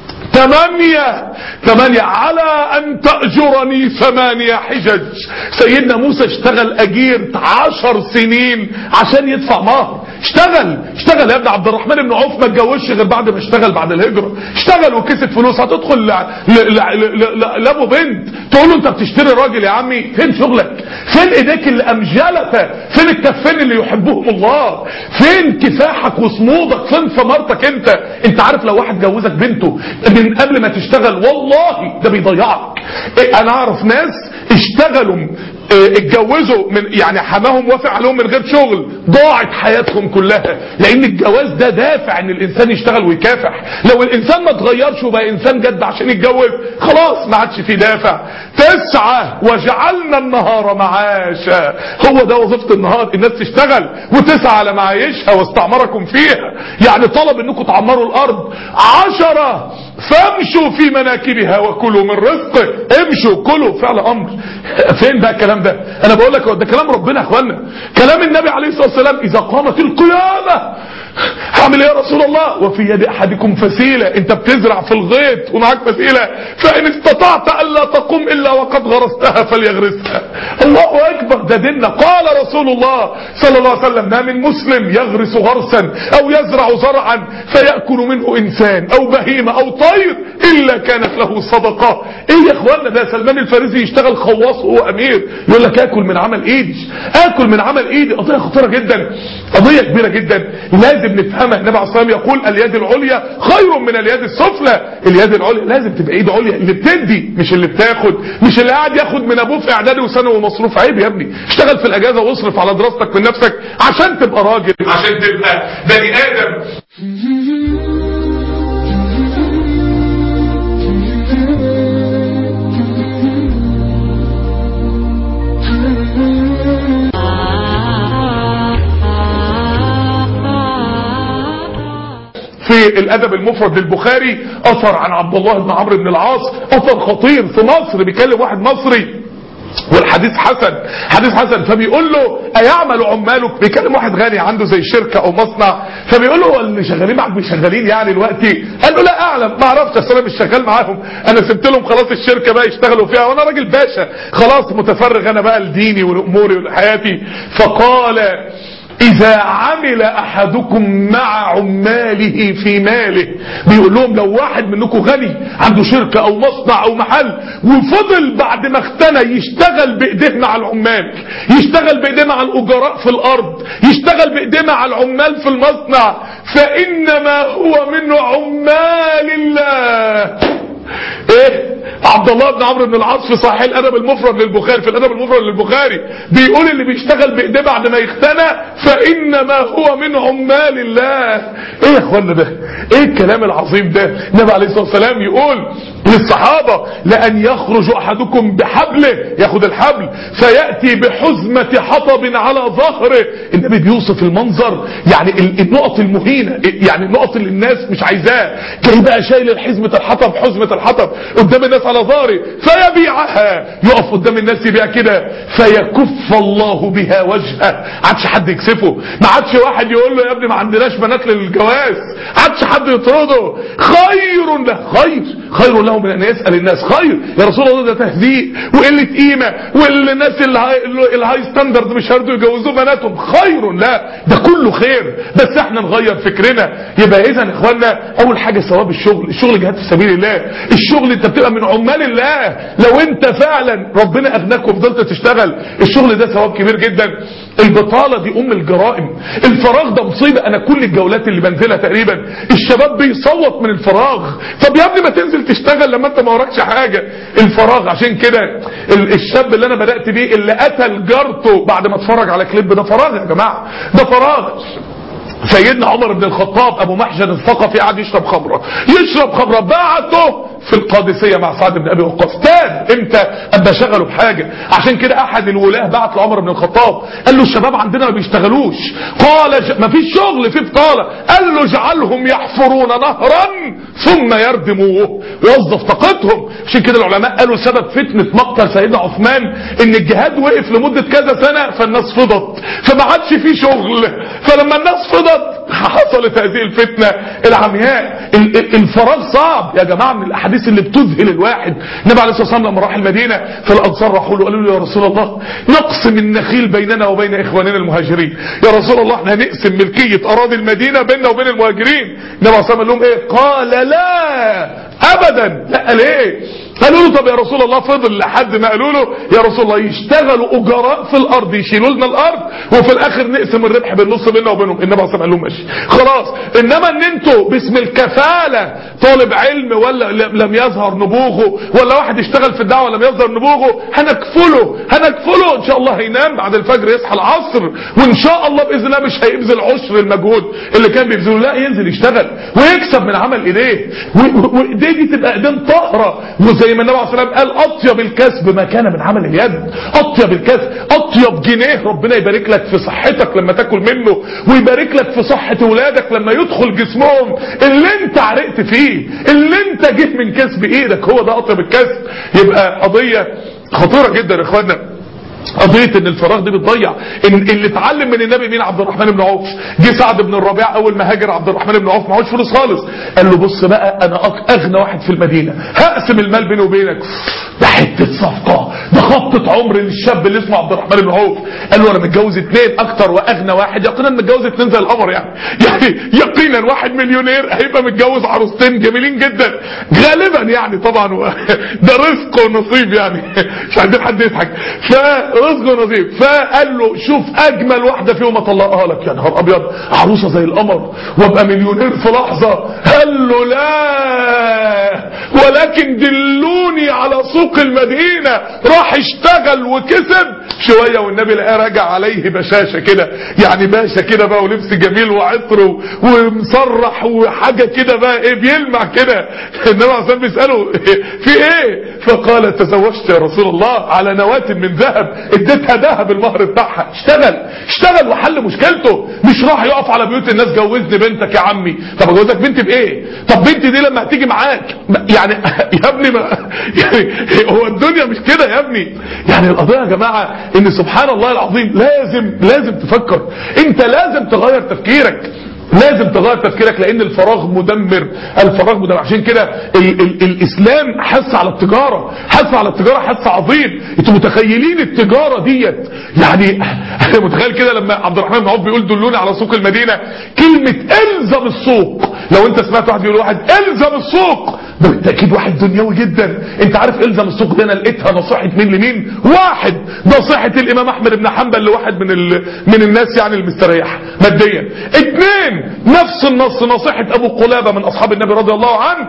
ثمانية ثمانية على أن تأجرني ثمانية حجج سيدنا موسى اشتغل أجير عشر سنين عشان يدفع مهر اشتغل اشتغل يا ابن عبد الرحمن بن عوف ما اتجوزش غير بعد ما اشتغل بعد الهجرة اشتغل وكسب فلوس هتدخل لابو بنت تقول له انت بتشتري راجل يا عمي فين شغلك فين ايديك اللي امجلت فين الكفين اللي يحبهم الله فين كفاحك وصمودك فين ثمرتك انت انت عارف لو واحد جوزك بنته من قبل ما تشتغل والله ده بيضيعك ايه انا اعرف ناس اشتغلوا اه اتجوزوا من يعني حماهم وافق عليهم من غير شغل ضاعت حياتهم كلها لان الجواز ده دافع ان الانسان يشتغل ويكافح لو الانسان ما اتغيرش وبقى انسان جد عشان يتجوز خلاص ما عادش فيه دافع تسعة وجعلنا النهار معاشا هو ده وظيفة النهار الناس تشتغل وتسعى على معايشها واستعمركم فيها يعني طلب انكم تعمروا الارض عشرة فامشوا في مناكبها وكلوا من رزقه امشوا كلوا فعل امر فين بقى الكلام ده انا بقول لك ده كلام ربنا يا اخوانا كلام النبي عليه الصلاه والسلام اذا قامت القيامه هعمل ايه يا رسول الله وفي يد احدكم فسيله انت بتزرع في الغيط ومعاك فسيله فان استطعت الا تقوم الا وقد غرستها فليغرسها الله اكبر ده ديننا قال رسول الله صلى الله عليه وسلم ما من مسلم يغرس غرسا او يزرع زرعا فياكل منه انسان او بهيمه او طير الا كانت له صدقه ايه يا اخوانا ده سلمان الفارسي يشتغل خواص وهو امير يقول لك اكل من عمل ايدي اكل من عمل ايدي قضيه خطيره جدا قضيه كبيره جدا لازم نفهمها النبي عليه الصلاه والسلام يقول اليد العليا خير من اليد السفلى اليد العليا لازم تبقى ايد عليا اللي بتدي مش اللي بتاخد مش اللي قاعد ياخد من ابوه في اعدادي وثانوي ومصروف عيب يا ابني اشتغل في الاجازه واصرف على دراستك من نفسك عشان تبقى راجل عشان تبقى بني ادم في الادب المفرد للبخاري اثر عن عبد الله بن عمرو بن العاص اثر خطير في مصر بيكلم واحد مصري والحديث حسن حديث حسن فبيقول له ايعمل عمالك بيكلم واحد غني عنده زي شركه او مصنع فبيقول له هو اللي شغالين معاك مش شغالين يعني دلوقتي قال له لا اعلم ما اعرفش اصل انا مش شغال معاهم انا سبت لهم خلاص الشركه بقى يشتغلوا فيها وانا راجل باشا خلاص متفرغ انا بقى لديني ولاموري ولحياتي فقال إذا عمل أحدكم مع عماله في ماله بيقول لهم لو واحد منكم غني عنده شركة أو مصنع أو محل وفضل بعد ما اختنى يشتغل بإيديه مع العمال يشتغل بإيديه مع الأجراء في الأرض يشتغل بإيديه مع العمال في المصنع فإنما هو من عمال الله ايه عبد الله بن عمرو بن العاص في صحيح الادب المفرد للبخاري في الادب المفرد للبخاري بيقول اللي بيشتغل بايديه بعد ما يختنى فانما هو من عمال الله ايه يا اخوانا ده ايه الكلام العظيم ده النبي عليه الصلاه والسلام يقول للصحابه لان يخرج احدكم بحبله ياخد الحبل فياتي بحزمه حطب على ظهره النبي بيوصف المنظر يعني النقط المهينه يعني النقط اللي الناس مش عايزاه جاي بقى شايل حزمه الحطب حزمه الحطب قدام الناس على ظهري فيبيعها يقف قدام الناس يبيع كده فيكف الله بها وجهه عادش حد يكسفه ما عادش واحد يقول له يا ابني ما عندناش بنات للجواز عادش حد يطرده خير له خير خير له من ان يسال الناس خير يا رسول الله ده تهزيء وقله قيمه والناس الهاي, الهاي ستاندرد مش هيرضوا يجوزوا بناتهم خير لا ده كله خير بس احنا نغير فكرنا يبقى اذا يا اخوانا اول حاجه ثواب الشغل الشغل جهاد في سبيل الله الشغل انت بتبقى من عمال الله لو انت فعلا ربنا اغناك وفضلت تشتغل الشغل ده ثواب كبير جدا البطالة دي ام الجرائم الفراغ ده مصيبة انا كل الجولات اللي بنزلها تقريبا الشباب بيصوت من الفراغ طب يا ابني ما تنزل تشتغل لما انت ما وراكش حاجة الفراغ عشان كده الشاب اللي انا بدأت بيه اللي قتل جارته بعد ما اتفرج على كليب ده فراغ يا جماعة ده فراغ سيدنا عمر بن الخطاب ابو محجن الثقفي قعد يشرب خمره يشرب خمره بعته في القادسيه مع سعد بن ابي وقاص تاب امتى ابقى شغله بحاجه عشان كده احد الولاه بعت لعمر بن الخطاب قال له الشباب عندنا ما بيشتغلوش قال ج... ما فيش شغل في بطاله قال له اجعلهم يحفرون نهرا ثم يردموه وظف طاقتهم عشان كده العلماء قالوا سبب فتنه مقتل سيدنا عثمان ان الجهاد وقف لمده كذا سنه فالناس فضت فما عادش في شغل فلما الناس فضت حصلت هذه الفتنة العمياء الفراغ صعب يا جماعة من الأحاديث اللي بتذهل الواحد النبي عليه الصلاة والسلام لما راح المدينة فالأنصار راحوا له قالوا له يا رسول الله نقسم النخيل بيننا وبين إخواننا المهاجرين يا رسول الله احنا هنقسم ملكية أراضي المدينة بيننا وبين المهاجرين النبي عليه الصلاة والسلام قال لهم ايه قال لا أبدا لا قال ايه قالوا له طب يا رسول الله فضل لحد ما قالوا له يا رسول الله يشتغلوا اجراء في الارض يشيلوا لنا الارض وفي الاخر نقسم الربح بالنص بيننا وبينهم النبي عليه الصلاه قال لهم ماشي خلاص انما ان انتوا باسم الكفاله طالب علم ولا لم يظهر نبوغه ولا واحد يشتغل في الدعوه لم يظهر نبوغه هنكفله هنكفله ان شاء الله هينام بعد الفجر يصحى العصر وان شاء الله باذن الله مش هيبذل عشر المجهود اللي كان بيبذله لا ينزل يشتغل ويكسب من عمل ايديه وايديه دي تبقى ايدين طاهره وزي ما النبي عليه الصلاه والسلام قال اطيب الكسب ما كان من عمل اليد اطيب الكسب اطيب جنيه ربنا يبارك لك في صحتك لما تاكل منه ويبارك لك في صحه اولادك لما يدخل جسمهم اللي انت عرقت فيه اللي انت جيت من كسب ايدك هو ده اطيب الكسب يبقى قضيه خطيره جدا يا اخوانا قضية ان الفراغ دي بتضيع ان اللي اتعلم من النبي مين عبد الرحمن بن عوف جه سعد بن الربيع اول ما هاجر عبد الرحمن بن عوف معهوش فلوس خالص قال له بص بقى انا اغنى واحد في المدينة هقسم المال بيني وبينك ده حتة صفقة ده خطة عمر للشاب اللي اسمه عبد الرحمن بن عوف قال له انا متجوز اتنين اكتر واغنى واحد يقينا متجوز اتنين زي القمر يعني يعني يقينا واحد مليونير هيبقى متجوز عروستين جميلين جدا غالبا يعني طبعا و... ده رزق ونصيب يعني مش عايزين حد يضحك فرزق ونصيب فقال له شوف اجمل واحده فيهم اطلقها لك يا نهار ابيض عروسه زي القمر وابقى مليونير في لحظه قال له لا ولكن دلوني على سوق المدينه راح اشتغل وكسب شويه والنبي لقاه راجع عليه بشاشه كده يعني باشا كده بقى ولبس جميل وعطر ومصرح وحاجه كده بقى ايه بيلمع كده النبي عليه الصلاه بيساله في ايه فقال تزوجت يا رسول الله على نواة من ذهب اديتها ذهب المهر بتاعها اشتغل اشتغل وحل مشكلته مش راح يقف على بيوت الناس جوزني بنتك يا عمي طب اجوزك بنتي بايه طب بنتي دي لما هتيجي معاك يعني يا ابني ما يعني هو الدنيا مش كده يا ابني يعني القضيه يا جماعه ان سبحان الله العظيم لازم لازم تفكر انت لازم تغير تفكيرك لازم تغير تفكيرك لان الفراغ مدمر الفراغ مدمر عشان كده ال ال الاسلام حث على التجاره حث على التجاره حث عظيم انتوا متخيلين التجاره ديت يعني انا متخيل كده لما عبد الرحمن بن عوف بيقول دلوني على سوق المدينه كلمه الزم السوق لو انت سمعت واحد يقول واحد الزم السوق ده بالتاكيد واحد دنيوي جدا انت عارف الزم السوق ده انا لقيتها نصيحه مين لمين واحد نصيحه الامام احمد بن حنبل لواحد من ال... من الناس يعني المستريح ماديا اثنين نفس النص نصيحه ابو قلابه من اصحاب النبي رضي الله عنه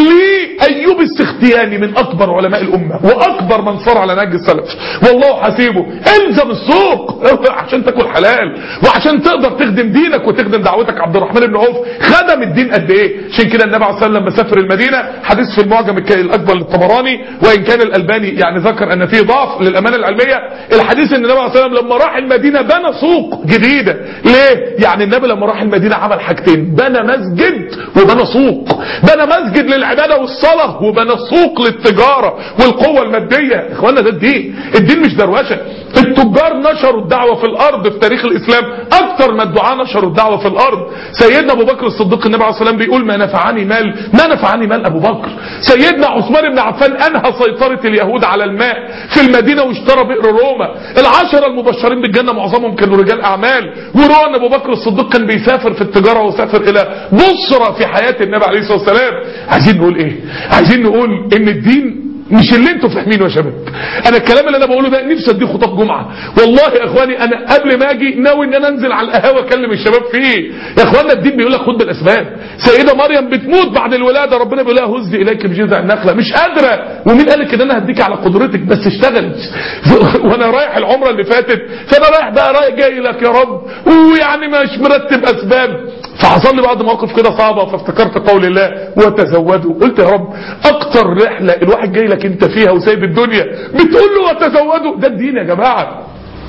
لايوب السختياني من اكبر علماء الامه واكبر من صار على نهج السلف والله حسيبه الزم السوق عشان تاكل حلال وعشان تقدر تخدم دينك وتخدم دعوتك عبد الرحمن بن عوف خدم الدين قد ايه عشان كده النبي عليه الصلاه والسلام لما سافر المدينه حديث في المعجم الاكبر للطبراني وان كان الالباني يعني ذكر ان فيه ضعف للامانه العلميه الحديث ان النبي عليه الصلاه والسلام لما راح المدينه بنى سوق جديده ليه يعني النبي لما راح المدينه عمل حاجتين بنى مسجد وبنى سوق بنى مسجد للعباده والصلاه وبنى سوق للتجاره والقوه الماديه يا اخوانا ده الدين الدين مش دروشه التجار نشروا الدعوه في الارض في تاريخ الاسلام اكتر ما الدعاء نشروا الدعوه في الارض سيدنا ابو بكر الصديق النبي عليه الصلاه والسلام بيقول ما نفعني مال ما نفعني مال ابو بكر سيدنا عثمان بن عفان انهى سيطره اليهود على الماء في المدينه واشترى بئر روما العشره المبشرين بالجنه معظمهم كانوا رجال اعمال وروان ابو بكر الصديق كان بيسافر في التجاره وسافر الى بصره في حياه النبي عليه الصلاه والسلام عايزين نقول ايه عايزين نقول ان الدين مش اللي انتوا فاهمينه يا شباب انا الكلام اللي انا بقوله ده نفسي اديه خطاب جمعه والله يا اخواني انا قبل ما اجي ناوي ان انا انزل على القهوه اكلم الشباب فيه يا اخوانا الدين بيقول لك خد بالاسباب سيده مريم بتموت بعد الولاده ربنا بيقول لها هزي اليك بجذع النخله مش قادره ومين قال لك ان انا هديك على قدرتك بس اشتغل وانا رايح العمره اللي فاتت فانا رايح بقى رايح جاي لك يا رب ويعني مش مرتب اسباب فحصل لي بعض مواقف كده صعبة فافتكرت قول الله وتزودوا قلت يا رب اكتر رحلة الواحد جاي لك انت فيها وسايب الدنيا بتقول له وتزودوا ده الدين يا جماعة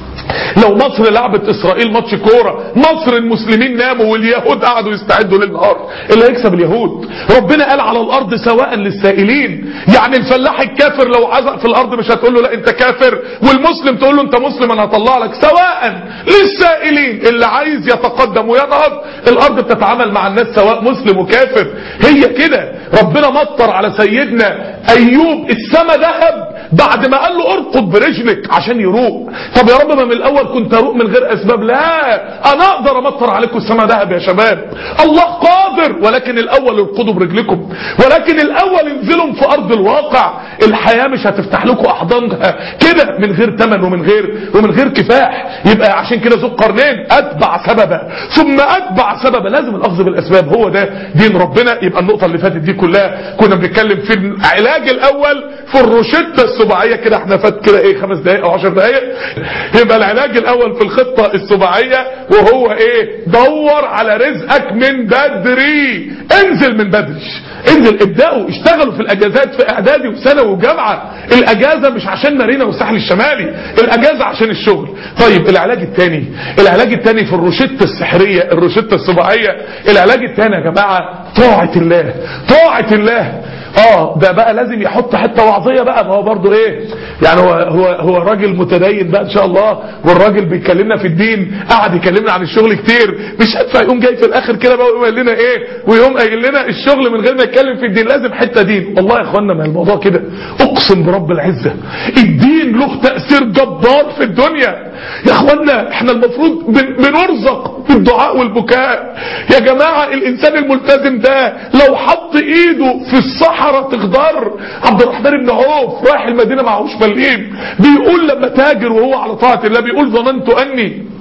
لو مصر لعبت اسرائيل ماتش كوره مصر المسلمين ناموا واليهود قعدوا يستعدوا للنهار اللي هيكسب اليهود ربنا قال على الارض سواء للسائلين يعني الفلاح الكافر لو عزق في الارض مش هتقول له لا انت كافر والمسلم تقول له انت مسلم انا هطلع لك سواء للسائلين اللي عايز يتقدم وينهض الارض بتتعامل مع الناس سواء مسلم وكافر هي كده ربنا مطر على سيدنا ايوب السما ذهب بعد ما قال له ارقد برجلك عشان يروق طب يا رب ما من الاول كنت اروق من غير اسباب لا انا اقدر امطر عليكم السماء ذهب يا شباب الله قادر ولكن الاول ارقدوا برجلكم ولكن الاول انزلوا في ارض الواقع الحياه مش هتفتح لكم احضانها كده من غير ثمن ومن غير ومن غير كفاح يبقى عشان كده ذو القرنين اتبع سببا ثم اتبع سببا لازم الاخذ بالاسباب هو ده دين ربنا يبقى النقطه اللي فاتت دي كلها كنا بنتكلم في العلاج الاول في الروشته السباعيه كده احنا فات كده ايه خمس دقائق او 10 دقائق يبقى العلاج الاول في الخطة السباعية وهو ايه دور على رزقك من بدري انزل من بدري انزل ابدأوا اشتغلوا في الاجازات في اعدادي وثانوي وجامعة الاجازة مش عشان مارينا والساحل الشمالي الاجازة عشان الشغل طيب العلاج الثاني العلاج الثاني في الروشتة السحرية الروشتة السباعية العلاج الثاني يا جماعة طاعة الله طاعة الله اه ده بقى لازم يحط حته وعظيه بقى ما هو برضه ايه يعني هو هو هو راجل متدين بقى ان شاء الله والراجل بيكلمنا في الدين قعد يكلمنا عن الشغل كتير مش هدفع يقوم جاي في الاخر كده بقى ويقول لنا ايه ويقوم قايل لنا الشغل من غير ما يتكلم في الدين لازم حته دين والله يا اخوانا ما الموضوع كده اقسم برب العزه الدين له تاثير جبار في الدنيا يا اخوانا احنا المفروض بنرزق بالدعاء والبكاء يا جماعه الانسان الملتزم ده لو حط ايده في الصحراء تخضر عبد الرحمن بن عوف رايح المدينه معهوش مليم بيقول لما تاجر وهو على طاعه الله بيقول ظننت اني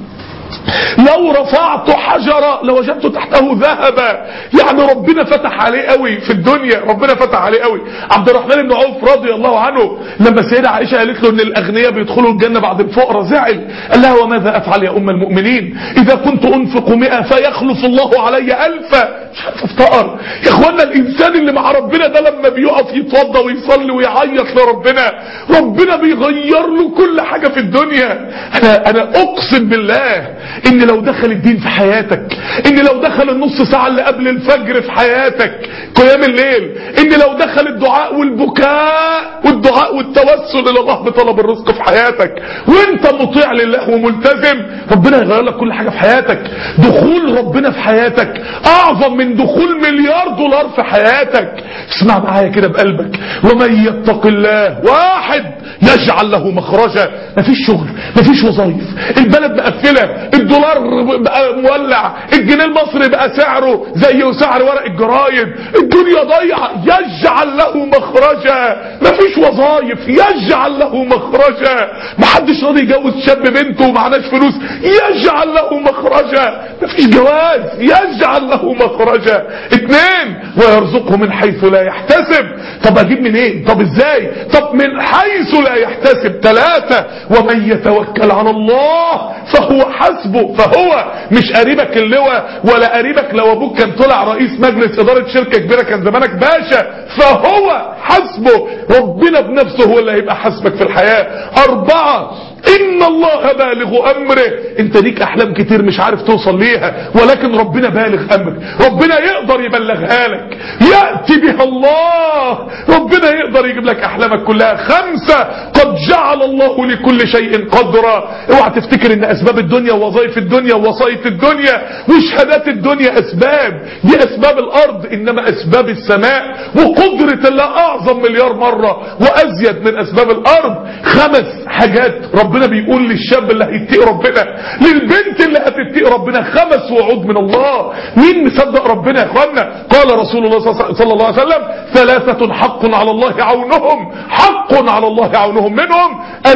لو رفعت حجرة لوجدت تحته ذهبا يعني ربنا فتح عليه قوي في الدنيا ربنا فتح عليه قوي عبد الرحمن بن عوف رضي الله عنه لما سيدة عائشة قالت له ان الاغنياء بيدخلوا الجنة بعد الفقراء زعل قال لها وماذا افعل يا ام المؤمنين اذا كنت انفق مئة فيخلف الله علي الفا مش عارف افتقر يا اخوانا الانسان اللي مع ربنا ده لما بيقف يتوضى ويصلي ويعيط لربنا ربنا بيغير له كل حاجة في الدنيا انا انا اقسم بالله ان لو دخل الدين في حياتك ان لو دخل النص ساعة اللي قبل الفجر في حياتك قيام الليل ان لو دخل الدعاء والبكاء والدعاء والتوسل الى الله بطلب الرزق في حياتك وانت مطيع لله وملتزم ربنا يغير لك كل حاجة في حياتك دخول ربنا في حياتك اعظم من دخول مليار دولار في حياتك اسمع معايا كده بقلبك ومن يتق الله واحد يجعل له مخرجا مفيش شغل مفيش وظايف البلد مقفلة الدولار بقى مولع الجنيه المصري بقى سعره زي سعر ورق الجرايد الدنيا ضيعة يجعل له مخرجا مفيش وظايف يجعل له مخرجا محدش راضي يجوز شاب بنته ومعناش فلوس يجعل له مخرجا مفيش جواز يجعل له مخرجا اتنين ويرزقه من حيث لا يحتسب طب اجيب منين إيه؟ طب ازاي طب من حيث لا يحتسب ثلاثة ومن يتوكل على الله فهو حسبه فهو مش قريبك اللواء ولا قريبك لو ابوك كان طلع رئيس مجلس ادارة شركة كبيرة كان زمانك باشا فهو حسبه ربنا بنفسه هو اللي هيبقى حسبك في الحياة اربعة ان الله بالغ امره انت ليك احلام كتير مش عارف توصل ليها ولكن ربنا بالغ امره ربنا يقدر يبلغها لك يأتي بها الله ربنا يقدر يجيب لك احلامك كلها خمسة قد جعل الله لكل شيء قدرا اوعى تفتكر ان اسباب الدنيا ووظائف الدنيا ووسائط الدنيا وشهادات الدنيا اسباب دي اسباب الارض انما اسباب السماء وقدرة الله اعظم مليار مرة وازيد من اسباب الارض خمس حاجات ربنا بيقول للشاب اللي هيتقي ربنا للبنت اللي هتتقي ربنا خمس وعود من الله مين مصدق ربنا يا اخوانا قال رسول الله صلى الله عليه وسلم ثلاثة حق على الله عونهم حق على الله عونهم منهم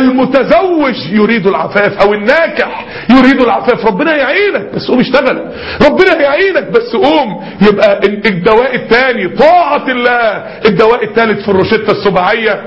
المتزوج يريد العفاف او الناكح يريد العفاف ربنا يعينك بس قوم اشتغل ربنا يعينك بس قوم يبقى الدواء الثاني طاعة الله الدواء الثالث في الروشتة السباعية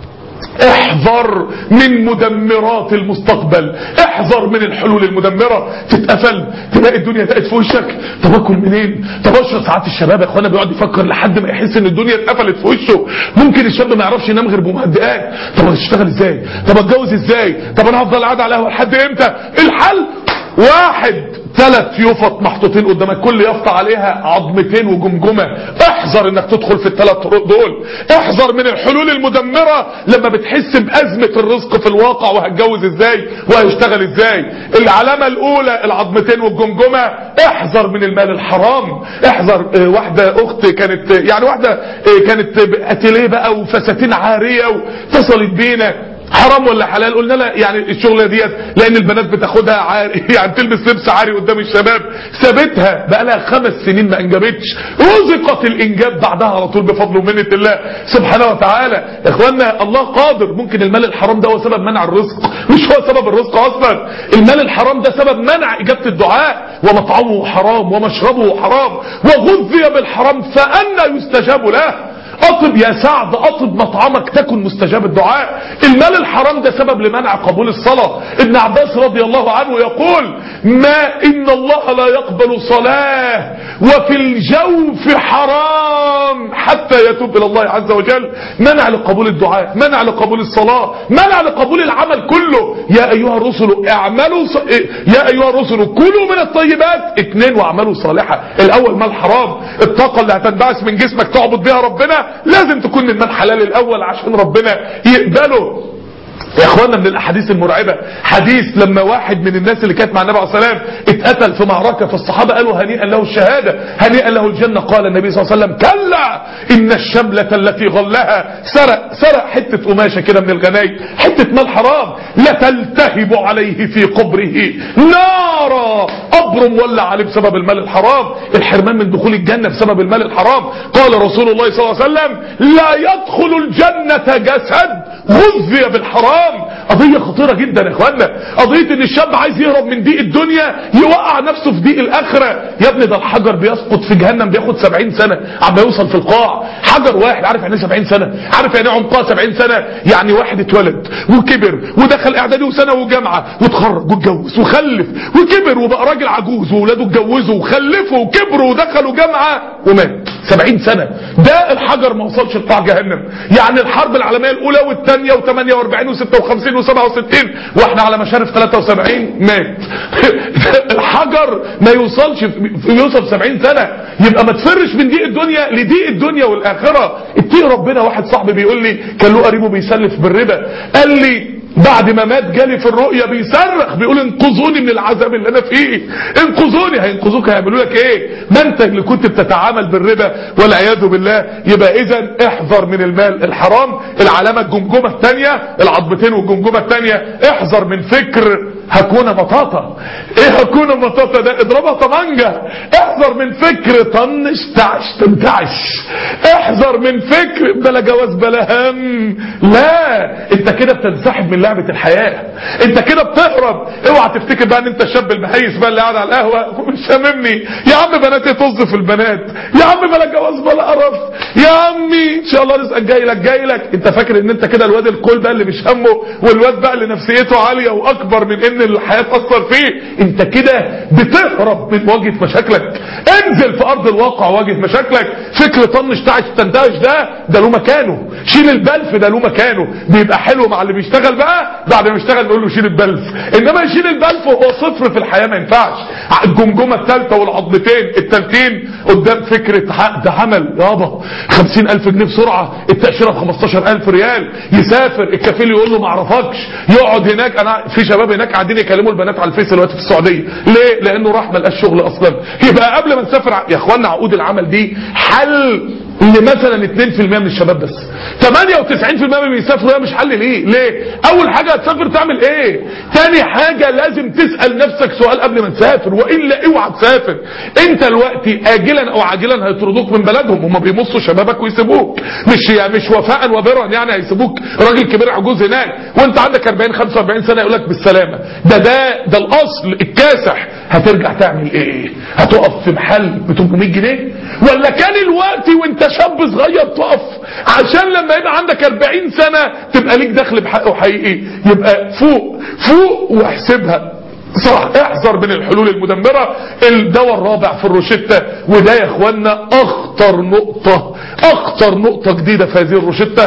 احذر من مدمرات المستقبل احذر من الحلول المدمرة تتقفل تلاقي الدنيا تقت في وشك طب اكل منين طب اشرب ساعات الشباب يا اخوانا بيقعد يفكر لحد ما يحس ان الدنيا اتقفلت في وشه ممكن الشاب ما يعرفش ينام غير بمهدئات طب هتشتغل ازاي طب اتجوز ازاي طب انا هفضل قاعد على القهوه لحد امتى الحل واحد ثلاث يفط محطوطين قدامك كل يفط عليها عظمتين وجمجمة احذر انك تدخل في الثلاث دول احذر من الحلول المدمرة لما بتحس بأزمة الرزق في الواقع وهتجوز ازاي وهيشتغل ازاي العلامة الاولى العظمتين والجمجمة احذر من المال الحرام احذر اه واحدة اخت كانت يعني واحدة اه كانت اتيليه بقى وفساتين عارية واتصلت بينا حرام ولا حلال قلنا لا يعني الشغلة ديت لان البنات بتاخدها عاري يعني تلبس لبس عاري قدام الشباب سابتها بقى لها خمس سنين ما انجبتش رزقت الانجاب بعدها على طول بفضل ومنة الله سبحانه وتعالى يا اخوانا الله قادر ممكن المال الحرام ده هو سبب منع الرزق مش هو سبب الرزق اصلا المال الحرام ده سبب منع اجابة الدعاء ومطعمه حرام ومشربه حرام وغذي بالحرام فأنا يستجاب له اطب يا سعد اطب مطعمك تكن مستجاب الدعاء المال الحرام ده سبب لمنع قبول الصلاة ابن عباس رضي الله عنه يقول ما ان الله لا يقبل صلاة وفي الجوف حرام حتى يتوب الى الله عز وجل منع لقبول الدعاء منع لقبول الصلاة منع لقبول العمل كله يا ايها الرسل اعملوا ص... يا ايها الرسل كلوا من الطيبات اتنين واعملوا صالحة الاول مال حرام الطاقة اللي هتنبعث من جسمك تعبد بها ربنا لازم تكون من مال حلال الاول عشان ربنا يقبله يا اخوانا من الاحاديث المرعبة حديث لما واحد من الناس اللي كانت مع النبي عليه الصلاه والسلام اتقتل في معركة فالصحابة قالوا هنيئا له الشهادة هنيئا له الجنة قال النبي صلى الله عليه وسلم كلا ان الشملة التي غلها سرق سرق حتة قماشة كده من الغنايم حتة مال حرام لتلتهب عليه في قبره نارا قبر مولع عليه بسبب المال الحرام الحرمان من دخول الجنة بسبب المال الحرام قال رسول الله صلى الله عليه وسلم لا يدخل الجنة جسد غذي بالحرام قضيه خطيره جدا يا اخوانا قضيه ان الشاب عايز يهرب من ضيق الدنيا يوقع نفسه في ضيق الاخره يا ابني ده الحجر بيسقط في جهنم بياخد 70 سنه عما يوصل في القاع حجر واحد عارف يعني ايه 70 سنه عارف يعني ايه عمقها 70 سنه يعني واحد اتولد وكبر ودخل اعدادي وثانوي وجامعه واتخرج واتجوز وخلف وكبر وبقى راجل عجوز واولاده اتجوزوا وخلفوا وكبروا ودخلوا جامعه ومات 70 سنه ده الحجر ما وصلش لقاع جهنم يعني الحرب العالميه الاولى والثانيه و48 و56 و67 واحنا على مشارف 73 مات الحجر ما يوصلش يوصل 70 سنه يبقى ما تفرش من ضيق الدنيا لضيق الدنيا والاخره اتقي ربنا واحد صاحبي بيقول لي كان له قريبه بيسلف بالربا قال لي بعد ما مات جالي في الرؤيا بيصرخ بيقول انقذوني من العذاب اللي انا فيه انقذوني هينقذوك هيعملوا لك ايه ما انت اللي كنت بتتعامل بالربا والعياذ بالله يبقى اذا احذر من المال الحرام العلامه الجمجمه الثانيه العظمتين والجمجمه الثانيه احذر من فكر هكون بطاطا ايه هكون بطاطا ده اضربها طمانجة احذر من فكر طنش تعش تنتعش احذر من فكر بلا جواز بلا هم لا انت كده بتنسحب من لعبة الحياة انت كده بتهرب اوعى تفتكر بقى ان انت الشاب المهيس بقى اللي قاعد على القهوة ومش هاممني يا عم بناتي طز في البنات يا عم بلا جواز بلا قرف يا عمي ان شاء الله رزقك جاي لك جاي لك انت فاكر ان انت كده الواد الكل بقى اللي مش همه والواد بقى اللي نفسيته عالية واكبر من ان الحياة تأثر فيه انت كده بتهرب من مواجهة مشاكلك انزل في ارض الواقع واجه مشاكلك فكر طنش تعش تندهش ده ده له مكانه شيل البلف ده له مكانه بيبقى حلو مع اللي بيشتغل بقى بعد ما يشتغل نقول له شيل البلف انما يشيل البلف وهو صفر في الحياة ما ينفعش الجمجمة الثالثة والعظمتين الثالثين قدام فكرة ده عمل يابا خمسين الف جنيه بسرعة التأشيرة ب 15000 ريال يسافر الكفيل يقول له ما اعرفكش يقعد هناك انا في شباب هناك قاعدين يكلموا البنات على الفيس دلوقتي في السعوديه ليه لانه راح ما لقاش شغل اصلا يبقى قبل ما نسافر يا اخوانا عقود العمل دي حل لمثلا 2% من الشباب بس 98% من بيسافروا ده مش حل ليه ليه اول حاجه هتسافر تعمل ايه تاني حاجه لازم تسال نفسك سؤال قبل ما تسافر والا اوعى تسافر انت دلوقتي اجلا او عاجلا هيطردوك من بلدهم هم بيمصوا شبابك ويسيبوك مش يعني مش وفاء وبرا يعني هيسيبوك راجل كبير عجوز هناك وانت عندك 40 45 سنه يقول لك بالسلامه ده ده ده الاصل الكاسح هترجع تعمل ايه هتقف في محل ب 800 جنيه ولا كان الوقت وانت شاب صغير تقف عشان لما يبقى عندك 40 سنة تبقى ليك دخل بحقه حقيقي يبقى فوق فوق واحسبها صح احذر من الحلول المدمرة الدواء الرابع في الروشتة وده يا اخوانا اخطر نقطة اخطر نقطة جديدة في هذه الروشتة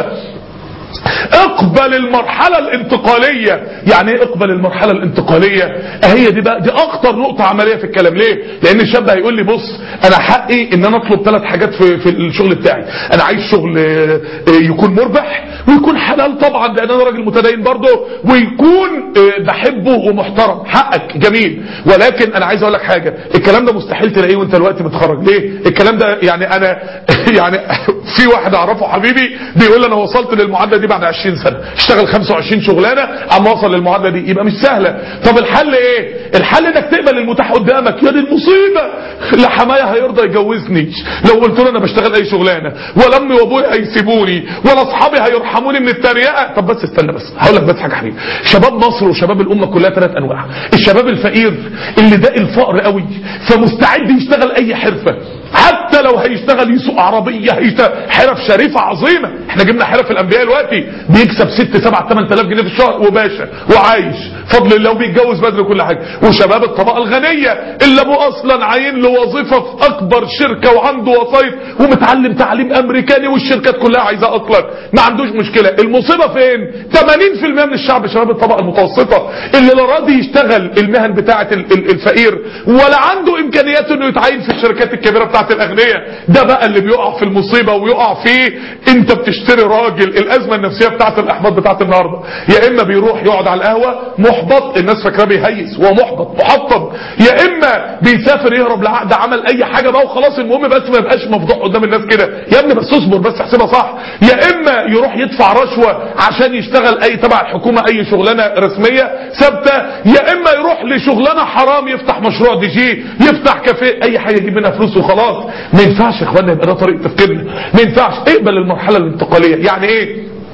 اقبل المرحلة الانتقالية يعني ايه اقبل المرحلة الانتقالية هي دي بقى دي اكتر نقطة عملية في الكلام ليه لان الشاب هيقول لي بص انا حقي ان انا اطلب ثلاث حاجات في, في الشغل بتاعي انا عايز شغل يكون مربح ويكون حلال طبعا لان انا راجل متدين برضه ويكون بحبه ومحترم حقك جميل ولكن انا عايز اقول لك حاجة الكلام ده مستحيل تلاقيه وانت دلوقتي متخرج ليه الكلام ده يعني انا يعني في واحد اعرفه حبيبي بيقول انا وصلت للمعادله دي بعد 20 سنه اشتغل 25 شغلانه عم اوصل للمعادله دي يبقى مش سهله طب الحل ايه الحل انك تقبل المتاح قدامك يا دي المصيبه لا حمايه هيرضى يجوزني لو قلت له انا بشتغل اي شغلانه ولا امي وابويا هيسيبوني ولا اصحابي هيرحموني من التريقه طب بس استنى بس هقول لك بس حاجه حبيبي شباب مصر وشباب الامه كلها ثلاث انواع الشباب الفقير اللي ده الفقر قوي فمستعد يشتغل اي حرفه حتى لو هيشتغل يسوق عربية هيشتغل حرف شريفة عظيمة احنا جبنا حرف الانبياء دلوقتي بيكسب 6 7 8000 جنيه في الشهر وباشا وعايش فضل الله وبيتجوز بدري كل حاجة وشباب الطبقة الغنية اللي ابوه اصلا عين له وظيفة في اكبر شركة وعنده وسايط ومتعلم تعليم امريكاني والشركات كلها عايزاه اصلا ما عندوش مشكلة المصيبة فين 80% من الشعب شباب الطبقة المتوسطة اللي لا راضي يشتغل المهن بتاعة الفقير ولا عنده امكانيات انه يتعين في الشركات الكبيرة بتاعة الاغنياء ده بقى اللي بيقع في المصيبة ويقع فيه انت بتشتري راجل الازمة النفسية بتاعة الاحباط بتاعة النهاردة يا اما بيروح يقعد على القهوة محبط الناس فاكراه بيهيس وهو محبط محطم يا اما بيسافر يهرب لعقد عمل اي حاجة بقى وخلاص المهم بس ما يبقاش مفضوح قدام الناس كده يا ابني بس اصبر بس احسبها صح يا اما يروح يدفع رشوة عشان يشتغل اي تبع الحكومة اي شغلانة رسمية ثابتة يا اما يروح لشغلانة حرام يفتح مشروع دي جي يفتح كافيه اي حاجة يجيب منها فلوس وخلاص ما ينفعش يا اخوانا يبقى ده طريقه تفكيرنا ما ينفعش اقبل المرحله الانتقاليه يعني ايه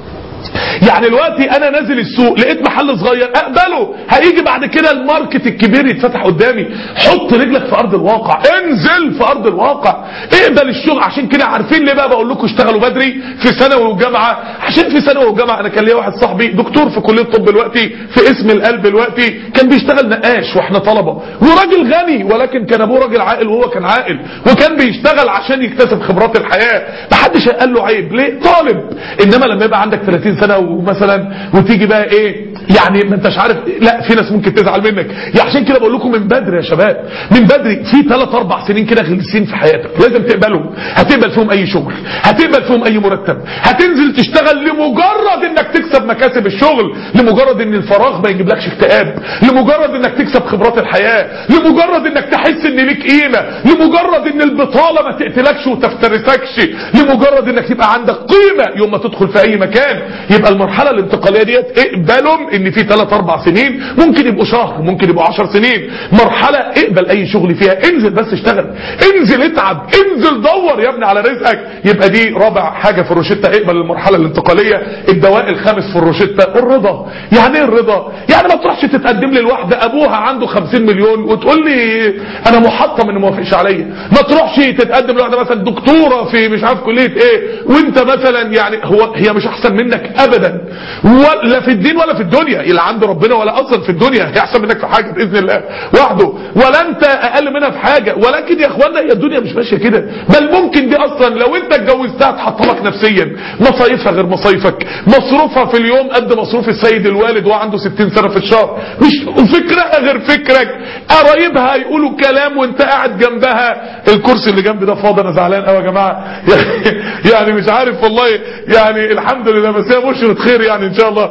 يعني دلوقتي انا نازل السوق لقيت محل صغير اقبله هيجي بعد كده الماركت الكبير يتفتح قدامي حط رجلك في ارض الواقع انزل في ارض الواقع اقبل الشغل عشان كده عارفين ليه بقى بقول لكم اشتغلوا بدري في ثانوي وجامعه عشان في ثانوي وجامعه انا كان ليا واحد صاحبي دكتور في كليه الطب دلوقتي في اسم القلب دلوقتي كان بيشتغل نقاش واحنا طلبه وراجل غني ولكن كان ابوه راجل عاقل وهو كان عاقل وكان بيشتغل عشان يكتسب خبرات الحياه محدش قال له عيب ليه طالب انما لما يبقى عندك 30 سنه ومثلا وتيجي بقى ايه يعني ما انتش عارف لا في ناس ممكن تزعل منك يعني عشان كده بقول لكم من بدري يا شباب من بدري في 3 4 سنين كده غلسين في حياتك لازم تقبلهم هتقبل فيهم اي شغل هتقبل فيهم اي مرتب هتنزل تشتغل لمجرد انك تكسب مكاسب الشغل لمجرد ان الفراغ ما يجيبلكش اكتئاب لمجرد انك تكسب خبرات الحياه لمجرد انك تحس ان ليك قيمه لمجرد ان البطاله ما تقتلكش وتفترسكش لمجرد انك يبقى عندك قيمه يوم ما تدخل في اي مكان يبقى المرحله الانتقاليه ديت اقبلهم ان في 3 4 سنين ممكن يبقوا شهر ممكن يبقوا 10 سنين مرحله اقبل اي شغل فيها انزل بس اشتغل انزل اتعب انزل دور يا ابني على رزقك يبقى دي رابع حاجه في الروشته اقبل المرحله الانتقاليه الدواء الخامس في الروشته الرضا يعني ايه الرضا يعني ما تروحش تتقدم لي لواحده ابوها عنده 50 مليون وتقول لي انا محطم ان ما وافقش عليا ما تروحش تتقدم لواحده مثلا دكتوره في مش عارف كليه ايه وانت مثلا يعني هو هي مش احسن منك ابدا ولا في الدين ولا في الدنيا اللي عند ربنا ولا اصلا في الدنيا هي احسن منك في حاجه باذن الله وحده ولا انت اقل منها في حاجه ولكن يا اخوانا هي الدنيا مش ماشيه كده بل ممكن دي اصلا لو انت اتجوزتها تحطمك نفسيا مصايفها غير مصايفك مصروفها في اليوم قد مصروف السيد الوالد وهو عنده 60 سنه في الشهر مش وفكرها غير فكرك قرايبها يقولوا كلام وانت قاعد جنبها الكرسي اللي جنبي ده فاضي انا زعلان قوي يا جماعه يعني مش عارف والله يعني الحمد لله بس هي بشرة خير يعني ان شاء الله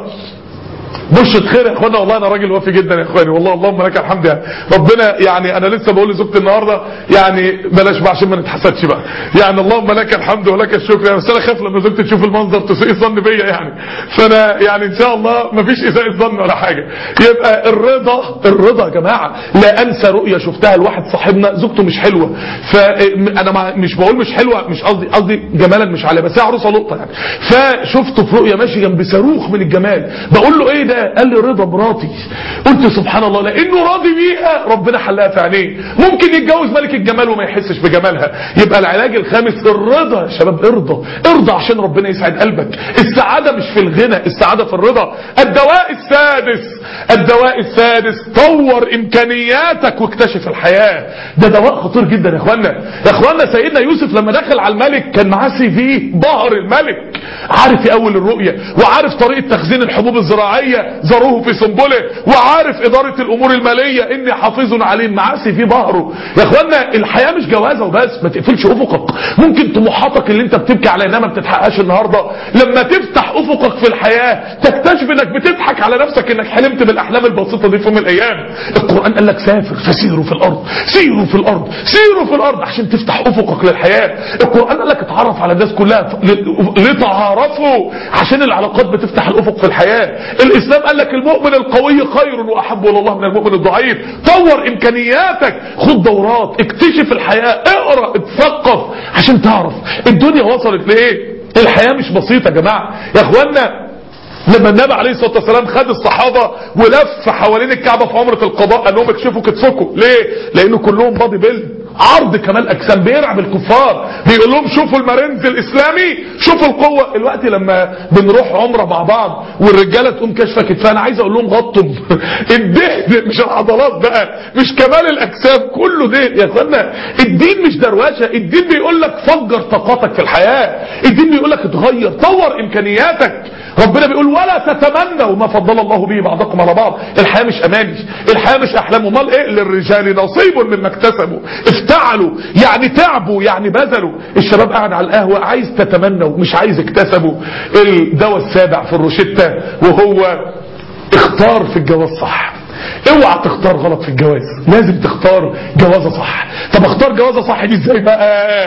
بشرة خير يا اخوانا والله انا راجل وافي جدا يا اخواني والله اللهم لك الحمد يعني ربنا يعني انا لسه بقول لزوجتي النهارده يعني بلاش بقى عشان ما نتحسدش بقى يعني اللهم لك الحمد ولك الشكر يعني بس انا خايف لما زوجتي تشوف المنظر تسيء الظن بيا يعني فانا يعني ان شاء الله ما فيش اساءة ظن ولا حاجه يبقى الرضا الرضا يا جماعه لا انسى رؤيه شفتها لواحد صاحبنا زوجته مش حلوه فانا مش بقول مش حلوه مش قصدي قصدي جمالا مش عليها بس هي عروسه لقطه يعني فشفته في رؤيه ماشي جنب صاروخ من الجمال بقول له ايه ده قال لي رضا مراتي قلت سبحان الله لانه راضي بيها ربنا حلها في عينيه ممكن يتجوز ملك الجمال وما يحسش بجمالها يبقى العلاج الخامس الرضا يا شباب ارضى ارضى عشان ربنا يسعد قلبك السعاده مش في الغنى السعاده في الرضا الدواء السادس الدواء السادس طور امكانياتك واكتشف الحياه ده دواء خطير جدا يا اخوانا يا اخوانا سيدنا يوسف لما دخل على الملك كان معاه سي في بهر الملك عارف يأول الرؤيه وعارف طريقه تخزين الحبوب الزراعيه ذروه في سنبله وعارف اداره الامور الماليه اني حافظ عليم معاه سي في بهره يا اخوانا الحياه مش جوازه وبس ما تقفلش افقك ممكن طموحاتك اللي انت بتبكي على انها ما بتتحققش النهارده لما تفتح افقك في الحياه تكتشف انك بتضحك على نفسك انك حلمت بالاحلام البسيطه دي في يوم من الايام القران قال لك سافر فسيروا في الارض سيروا في الارض سيروا في الارض عشان تفتح افقك للحياه القران قال لك اتعرف على الناس كلها لتعارفوا عشان العلاقات بتفتح الافق في الحياه الاسلام قال لك المؤمن القوي خير واحب الى الله من المؤمن الضعيف طور امكانياتك خد دورات اكتشف الحياه اقرا اتثقف عشان تعرف الدنيا وصلت لايه الحياه مش بسيطه يا جماعه يا اخوانا لما النبي عليه الصلاه والسلام خد الصحابه ولف حوالين الكعبه في عمره القضاء قال لهم اكشفوا كتفكم ليه لانه كلهم بادي بيلد عرض كمال اجسام بيرعب الكفار بيقول لهم شوفوا المرنز الاسلامي شوفوا القوه الوقت لما بنروح عمره مع بعض والرجاله تقوم كاشفه كتفها انا عايز اقول لهم غطوا الدهن مش العضلات بقى مش كمال الاجسام كله دهن يا اخوانا الدين مش دروشه الدين بيقول لك فجر طاقاتك في الحياه الدين بيقول لك اتغير طور امكانياتك ربنا بيقول ولا تتمنوا ما فضل الله به بعضكم على بعض الحياه مش اماني الحياه مش احلام امال ايه للرجال نصيب مما اكتسبوا افتعلوا يعني تعبوا يعني بذلوا الشباب قاعد على القهوه عايز تتمنوا مش عايز اكتسبوا الدواء السابع في الروشته وهو اختار في الجواز صح اوعى تختار غلط في الجواز لازم تختار جوازه صح طب اختار جوازه صح دي ازاي بقى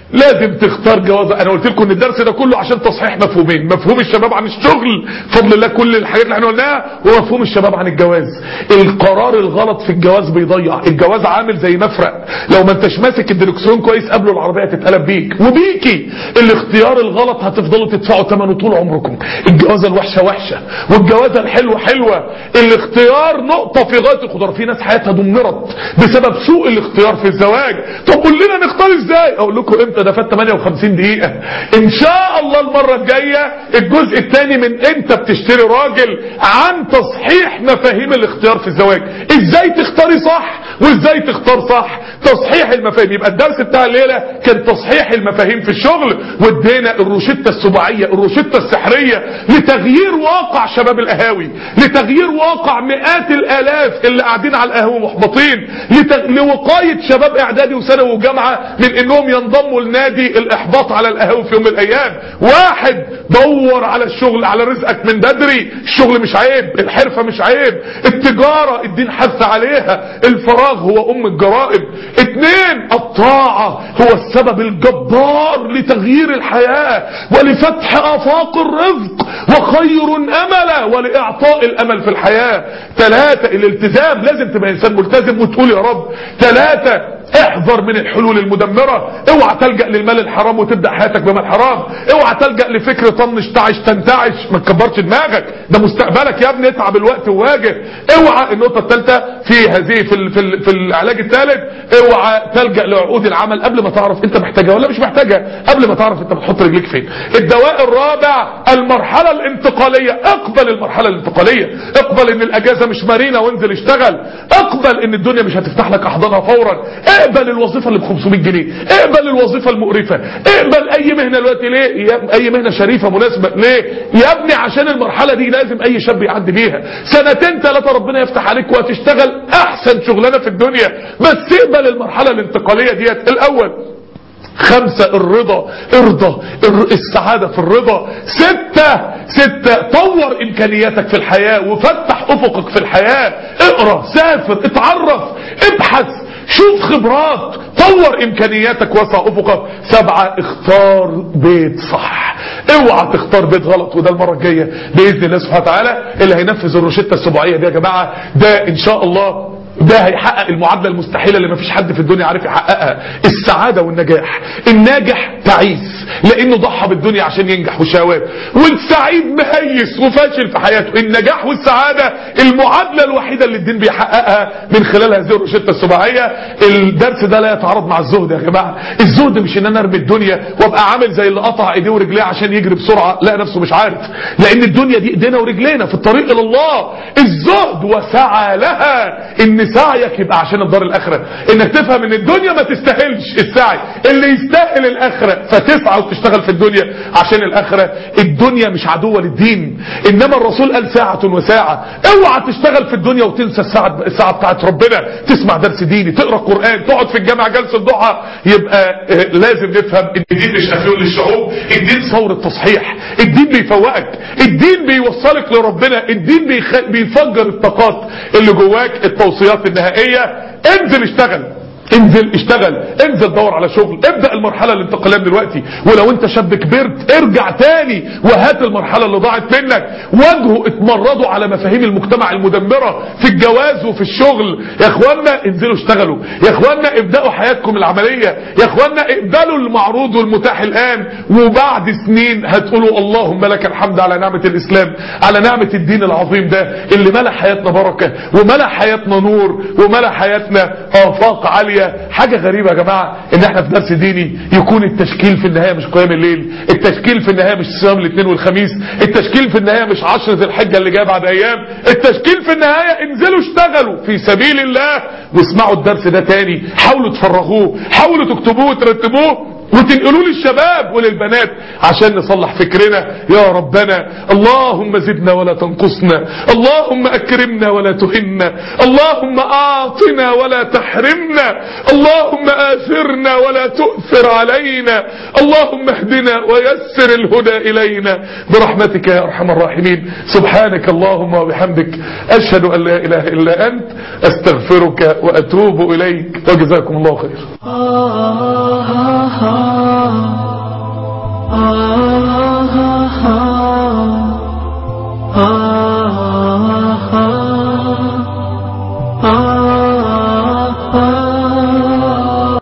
لازم تختار جواز انا قلت لكم ان الدرس ده كله عشان تصحيح مفهومين مفهوم الشباب عن الشغل فضل الله كل الحاجات اللي احنا قلناها ومفهوم الشباب عن الجواز القرار الغلط في الجواز بيضيع الجواز عامل زي مفرق لو ما انتش ماسك الدركسيون كويس قبل العربيه تتقلب بيك وبيكي الاختيار الغلط هتفضلوا تدفعوا ثمنه طول عمركم الجوازه الوحشه وحشه والجوازه الحلوه حلوه الاختيار نقطه في غايه الخطوره في ناس حياتها دمرت بسبب سوء الاختيار في الزواج طب قول لنا نختار ازاي اقول لكم امتى ده فات 58 دقيقه ان شاء الله المره الجايه الجزء الثاني من انت بتشتري راجل عن تصحيح مفاهيم الاختيار في الزواج ازاي تختاري صح وازاي تختار صح تصحيح المفاهيم يبقى الدرس بتاع الليله كان تصحيح المفاهيم في الشغل وادينا الروشته السباعيه الروشته السحريه لتغيير واقع شباب القهاوي لتغيير واقع مئات الالاف اللي قاعدين على القهوه محبطين لتغ... لوقايه شباب اعدادي وثانوي وجامعه من انهم ينضموا لنادي الاحباط على القهاوي في يوم من الايام واحد دور على الشغل على رزقك من بدري الشغل مش عيب الحرفه مش عيب التجاره الدين حث عليها الفراغ هو ام الجرائم اتنين الطاعه هو السبب الجبار لتغيير الحياه ولفتح افاق الرزق وخير املا ولاعطاء الامل في الحياه ثلاثه الالتزام لازم تبقى انسان ملتزم وتقول يا رب ثلاثه احذر من الحلول المدمرة اوعى تلجأ للمال الحرام وتبدأ حياتك بمال حرام اوعى تلجأ لفكر طنش تعش تنتعش ما تكبرش دماغك ده مستقبلك يا ابني اتعب الوقت وواجه اوعى النقطة الثالثة في هذه في, ال في, ال في العلاج الثالث اوعى تلجأ لعقود العمل قبل ما تعرف انت محتاجها ولا مش محتاجها قبل ما تعرف انت بتحط رجليك فين الدواء الرابع المرحلة الانتقالية اقبل المرحلة الانتقالية اقبل ان الاجازة مش مرينة وانزل اشتغل اقبل ان الدنيا مش هتفتح لك احضانها فورا اقبل الوظيفة اللي ب 500 جنيه اقبل الوظيفة المقرفة اقبل اي مهنة دلوقتي ليه يا اي مهنة شريفة مناسبة ليه يا ابني عشان المرحلة دي لازم اي شاب يعدي بيها سنتين ثلاثة ربنا يفتح عليك وهتشتغل احسن شغلانة في الدنيا بس اقبل المرحلة الانتقالية ديت الاول خمسة الرضا ارضى السعادة في الرضا ستة ستة طور امكانياتك في الحياة وفتح افقك في الحياة اقرأ سافر اتعرف ابحث شوف خبرات طور امكانياتك وسع افقك سبعة اختار بيت صح اوعى تختار بيت غلط وده المرة الجاية باذن الله سبحانه وتعالى اللي هينفذ الروشتة السبعية دي يا جماعة ده ان شاء الله ده هيحقق المعادلة المستحيلة اللي مفيش حد في الدنيا عارف يحققها السعادة والنجاح الناجح تعيس لانه ضحى بالدنيا عشان ينجح وشهوات والسعيد مهيس وفاشل في حياته النجاح والسعادة المعادلة الوحيدة اللي الدين بيحققها من خلال هذه الروشتة السباعية الدرس ده لا يتعارض مع الزهد يا جماعة الزهد مش ان انا ارمي الدنيا وابقى عامل زي اللي قطع ايديه ورجليه عشان يجري بسرعة لا نفسه مش عارف لان الدنيا دي ايدينا ورجلينا في الطريق الى الله الزهد وسعى لها ان سعيك يبقى عشان الدار الاخرة انك تفهم ان الدنيا ما تستاهلش السعي اللي يستاهل الاخرة فتسعى وتشتغل في الدنيا عشان الاخرة الدنيا مش عدوة للدين انما الرسول قال ساعة وساعة اوعى تشتغل في الدنيا وتنسى الساعة الساعة بتاعت ربنا تسمع درس ديني تقرا قرآن تقعد في الجامعة جلسة ضحى يبقى آه لازم نفهم ان الدين مش افيون للشعوب الدين ثورة تصحيح الدين بيفوقك الدين بيوصلك لربنا الدين بيخ... بيفجر الطاقات اللي جواك التوصيات النهائية انزل اشتغل انزل اشتغل انزل دور على شغل ابدأ المرحلة الانتقالية من دلوقتي ولو انت شاب كبرت ارجع تاني وهات المرحلة اللي ضاعت منك واجهوا اتمردوا على مفاهيم المجتمع المدمرة في الجواز وفي الشغل يا اخوانا انزلوا اشتغلوا يا اخوانا ابدأوا حياتكم العملية يا اخوانا اقبلوا المعروض والمتاح الان وبعد سنين هتقولوا اللهم لك الحمد على نعمة الاسلام على نعمة الدين العظيم ده اللي ملأ حياتنا بركة وملأ حياتنا نور وملأ حياتنا افاق عالية حاجة غريبة يا جماعة ان احنا في درس ديني يكون التشكيل في النهاية مش قيام الليل التشكيل في النهاية مش صيام الاثنين والخميس التشكيل في النهاية مش عشرة الحجة اللي جايه بعد ايام التشكيل في النهاية انزلوا اشتغلوا في سبيل الله واسمعوا الدرس ده تاني حاولوا تفرغوه حاولوا تكتبوه وترتبوه وتنقلوا للشباب وللبنات عشان نصلح فكرنا يا ربنا اللهم زدنا ولا تنقصنا اللهم اكرمنا ولا تهنا اللهم اعطنا ولا تحرمنا اللهم اثرنا ولا تؤثر علينا اللهم اهدنا ويسر الهدى الينا برحمتك يا ارحم الراحمين سبحانك اللهم وبحمدك اشهد ان لا اله الا انت استغفرك واتوب اليك وجزاكم الله خير آه